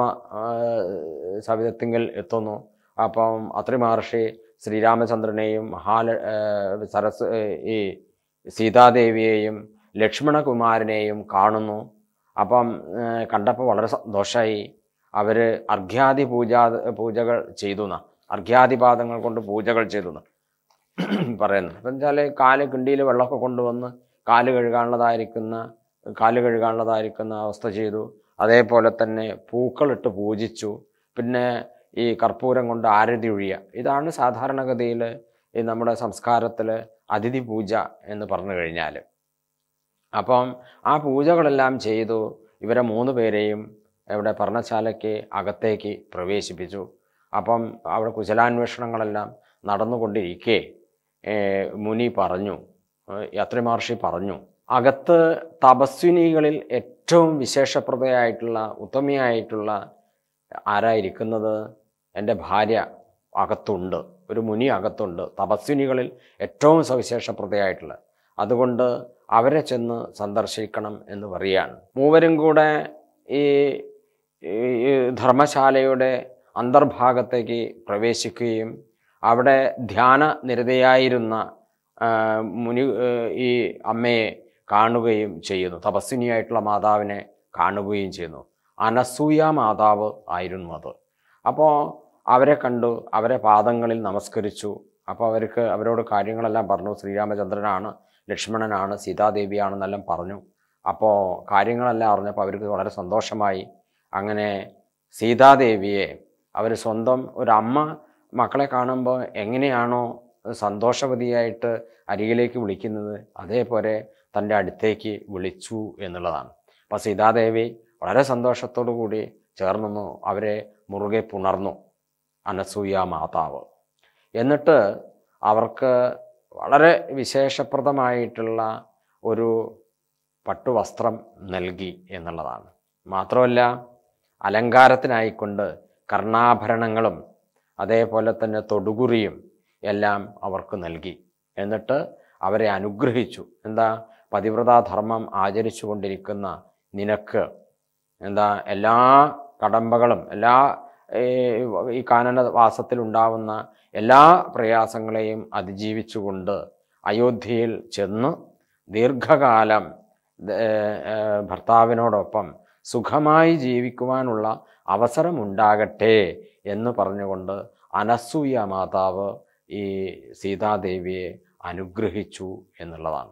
ഏഹ്, സവിധത്തിങ്കൽ എത്തുന്നു അപ്പം അത്രി മഹർഷി ശ്രീരാമചന്ദ്രനെയും മഹാല ഏഹ്, സരസ് ഏഹ്, ഈ സീതാദേവിയെയും ലക്ഷ്മണകുമാരനെയും കാണുന്നു അപ്പം ഏഹ്, കണ്ടപ്പോൾ വളരെ സന്തോഷമായി അവർ അർഘ്യാദി പൂജാ പൂജകൾ ചെയ്തു എന്നാ അർഘ്യാദിപാദങ്ങൾ കൊണ്ട് പൂജകൾ ചെയ്തു എന്ന് പറയുന്നു അപ്പം വെച്ചാൽ കാല് കിണ്ടിയിൽ വെള്ളമൊക്കെ കൊണ്ടുവന്ന് കാല് കഴുകാനുള്ളതായിരിക്കുന്ന കാല് കഴുകാനുള്ളതായിരിക്കുന്ന അവസ്ഥ ചെയ്തു അതേപോലെ തന്നെ പൂക്കളിട്ട് പൂജിച്ചു പിന്നെ ഈ കർപ്പൂരം കൊണ്ട് ആരതി ഒഴിയുക ഇതാണ് സാധാരണഗതിയിൽ ഈ നമ്മുടെ സംസ്കാരത്തിൽ അതിഥി പൂജ എന്ന് പറഞ്ഞു കഴിഞ്ഞാൽ അപ്പം ആ പൂജകളെല്ലാം ചെയ്തു ഇവരെ മൂന്ന് പേരെയും ഇവിടെ പർണശാലയ്ക്ക് അകത്തേക്ക് പ്രവേശിപ്പിച്ചു അപ്പം അവിടെ കുശലാന്വേഷണങ്ങളെല്ലാം നടന്നുകൊണ്ടിരിക്കെ ഏഹ്, മുനി പറഞ്ഞു ഏഹ്, യാത്രി മഹർഷി പറഞ്ഞു അകത്ത് തപസ്വിനികളിൽ ഏറ്റവും വിശേഷപ്രദയായിട്ടുള്ള ഉത്തമയായിട്ടുള്ള ആരായിരിക്കുന്നത് എൻ്റെ ഭാര്യ അകത്തുണ്ട് ഒരു മുനി അകത്തുണ്ട് തപസ്വിനികളിൽ ഏറ്റവും സവിശേഷപ്രദയായിട്ടുള്ള അതുകൊണ്ട് അവരെ ചെന്ന് സന്ദർശിക്കണം എന്ന് പറയാണ് മൂവരും കൂടെ ഈ ഈ- ഈ ധർമ്മശാലയുടെ അന്തർഭാഗത്തേക്ക് പ്രവേശിക്കുകയും അവിടെ ധ്യാന നിരതയായിരുന്ന ആ, മുനി ഏ, ഈ അമ്മയെ കാണുകയും ചെയ്യുന്നു തപസ്വിനിയായിട്ടുള്ള മാതാവിനെ കാണുകയും ചെയ്യുന്നു അനസൂയ മാതാവ് ആയിരുന്നു അത് അപ്പോൾ അവരെ കണ്ടു അവരെ പാദങ്ങളിൽ നമസ്കരിച്ചു അപ്പോൾ അവർക്ക് അവരോട് കാര്യങ്ങളെല്ലാം പറഞ്ഞു ശ്രീരാമചന്ദ്രനാണ് ലക്ഷ്മണനാണ് സീതാദേവിയാണെന്നെല്ലാം പറഞ്ഞു അപ്പോൾ കാര്യങ്ങളെല്ലാം അറിഞ്ഞപ്പോൾ അവർക്ക് വളരെ സന്തോഷമായി അങ്ങനെ സീതാദേവിയെ അവർ സ്വന്തം ഒരമ്മ മക്കളെ കാണുമ്പോൾ എങ്ങനെയാണോ സന്തോഷവതിയായിട്ട് അരികിലേക്ക് വിളിക്കുന്നത് അതേപോലെ തൻ്റെ അടുത്തേക്ക് വിളിച്ചു എന്നുള്ളതാണ് അപ്പോൾ സീതാദേവി വളരെ സന്തോഷത്തോടു കൂടി ചേർന്നു അവരെ മുറുകെ പുണർന്നു അനസൂയ മാതാവ് എന്നിട്ട് അവർക്ക് വളരെ വിശേഷപ്രദമായിട്ടുള്ള ഒരു പട്ടുവസ്ത്രം നൽകി എന്നുള്ളതാണ് മാത്രമല്ല അലങ്കാരത്തിനായിക്കൊണ്ട് കർണാഭരണങ്ങളും അതേപോലെ തന്നെ തൊടുകുറിയും എല്ലാം അവർക്ക് നൽകി എന്നിട്ട് അവരെ അനുഗ്രഹിച്ചു എന്താ പതിവ്രതാധർമ്മം ആചരിച്ചു കൊണ്ടിരിക്കുന്ന നിനക്ക് എന്താ എല്ലാ കടമ്പകളും എല്ലാ ഏർ, ഈ കാനനവാസത്തിലുണ്ടാവുന്ന എല്ലാ പ്രയാസങ്ങളെയും അതിജീവിച്ചുകൊണ്ട് അയോധ്യയിൽ ചെന്ന് ദീർഘകാലം ഏർ, ഏർ, ഭർത്താവിനോടൊപ്പം സുഖമായി ജീവിക്കുവാനുള്ള അവസരമുണ്ടാകട്ടെ എന്ന് പറഞ്ഞുകൊണ്ട് അനസൂയ മാതാവ് ഈ സീതാദേവിയെ അനുഗ്രഹിച്ചു എന്നുള്ളതാണ്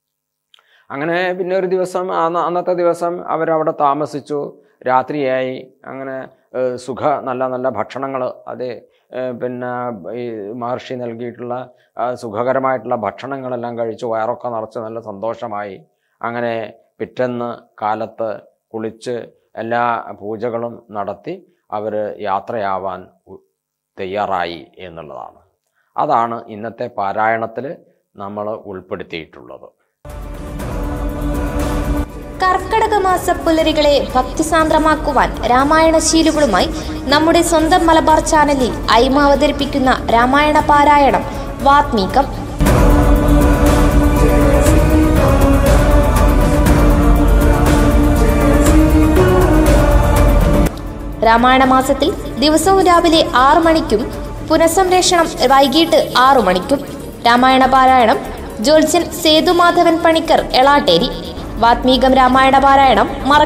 അങ്ങനെ പിന്നെ ഒരു ദിവസം അന്ന് അന്നത്തെ ദിവസം അവരവിടെ താമസിച്ചു രാത്രിയായി അങ്ങനെ ഏഹ്, സുഖ നല്ല നല്ല ഭക്ഷണങ്ങൾ അത് ഏഹ്, പിന്നെ ഈ മഹർഷി നൽകിയിട്ടുള്ള ആ, സുഖകരമായിട്ടുള്ള ഭക്ഷണങ്ങളെല്ലാം കഴിച്ച് വയറൊക്കെ നിറച്ച് നല്ല സന്തോഷമായി അങ്ങനെ പിറ്റേന്ന് കാലത്ത് കുളിച്ച് എല്ലാ പൂജകളും നടത്തി അവർ യാത്രയാവാൻ ഉ- തയ്യാറായി എന്നുള്ളതാണ് അതാണ് ഇന്നത്തെ പാരായണത്തിൽ നമ്മൾ ഉൾപ്പെടുത്തിയിട്ടുള്ളത് കർക്കടക മാസ പുലരികളെ ഭക്തിസാന്ദ്രമാക്കുവാൻ രാമായണ ശീലുകളുമായി നമ്മുടെ സ്വന്തം മലബാർ ചാനലിൽ അയിമ അവതരിപ്പിക്കുന്ന രാമായണ പാരായണം വാത്മീകം രാമായണ മാസത്തിൽ ദിവസവും രാവിലെ ആറ് മണിക്കും പുനഃസംരക്ഷണം വൈകിട്ട് ആറു മണിക്കും രാമായണ പാരായണം ജോത്സ്യൻ സേതുമാധവൻ പണിക്കർ എളാട്ടേരി വാത്മീകം രാമായണ പാരായണം മറ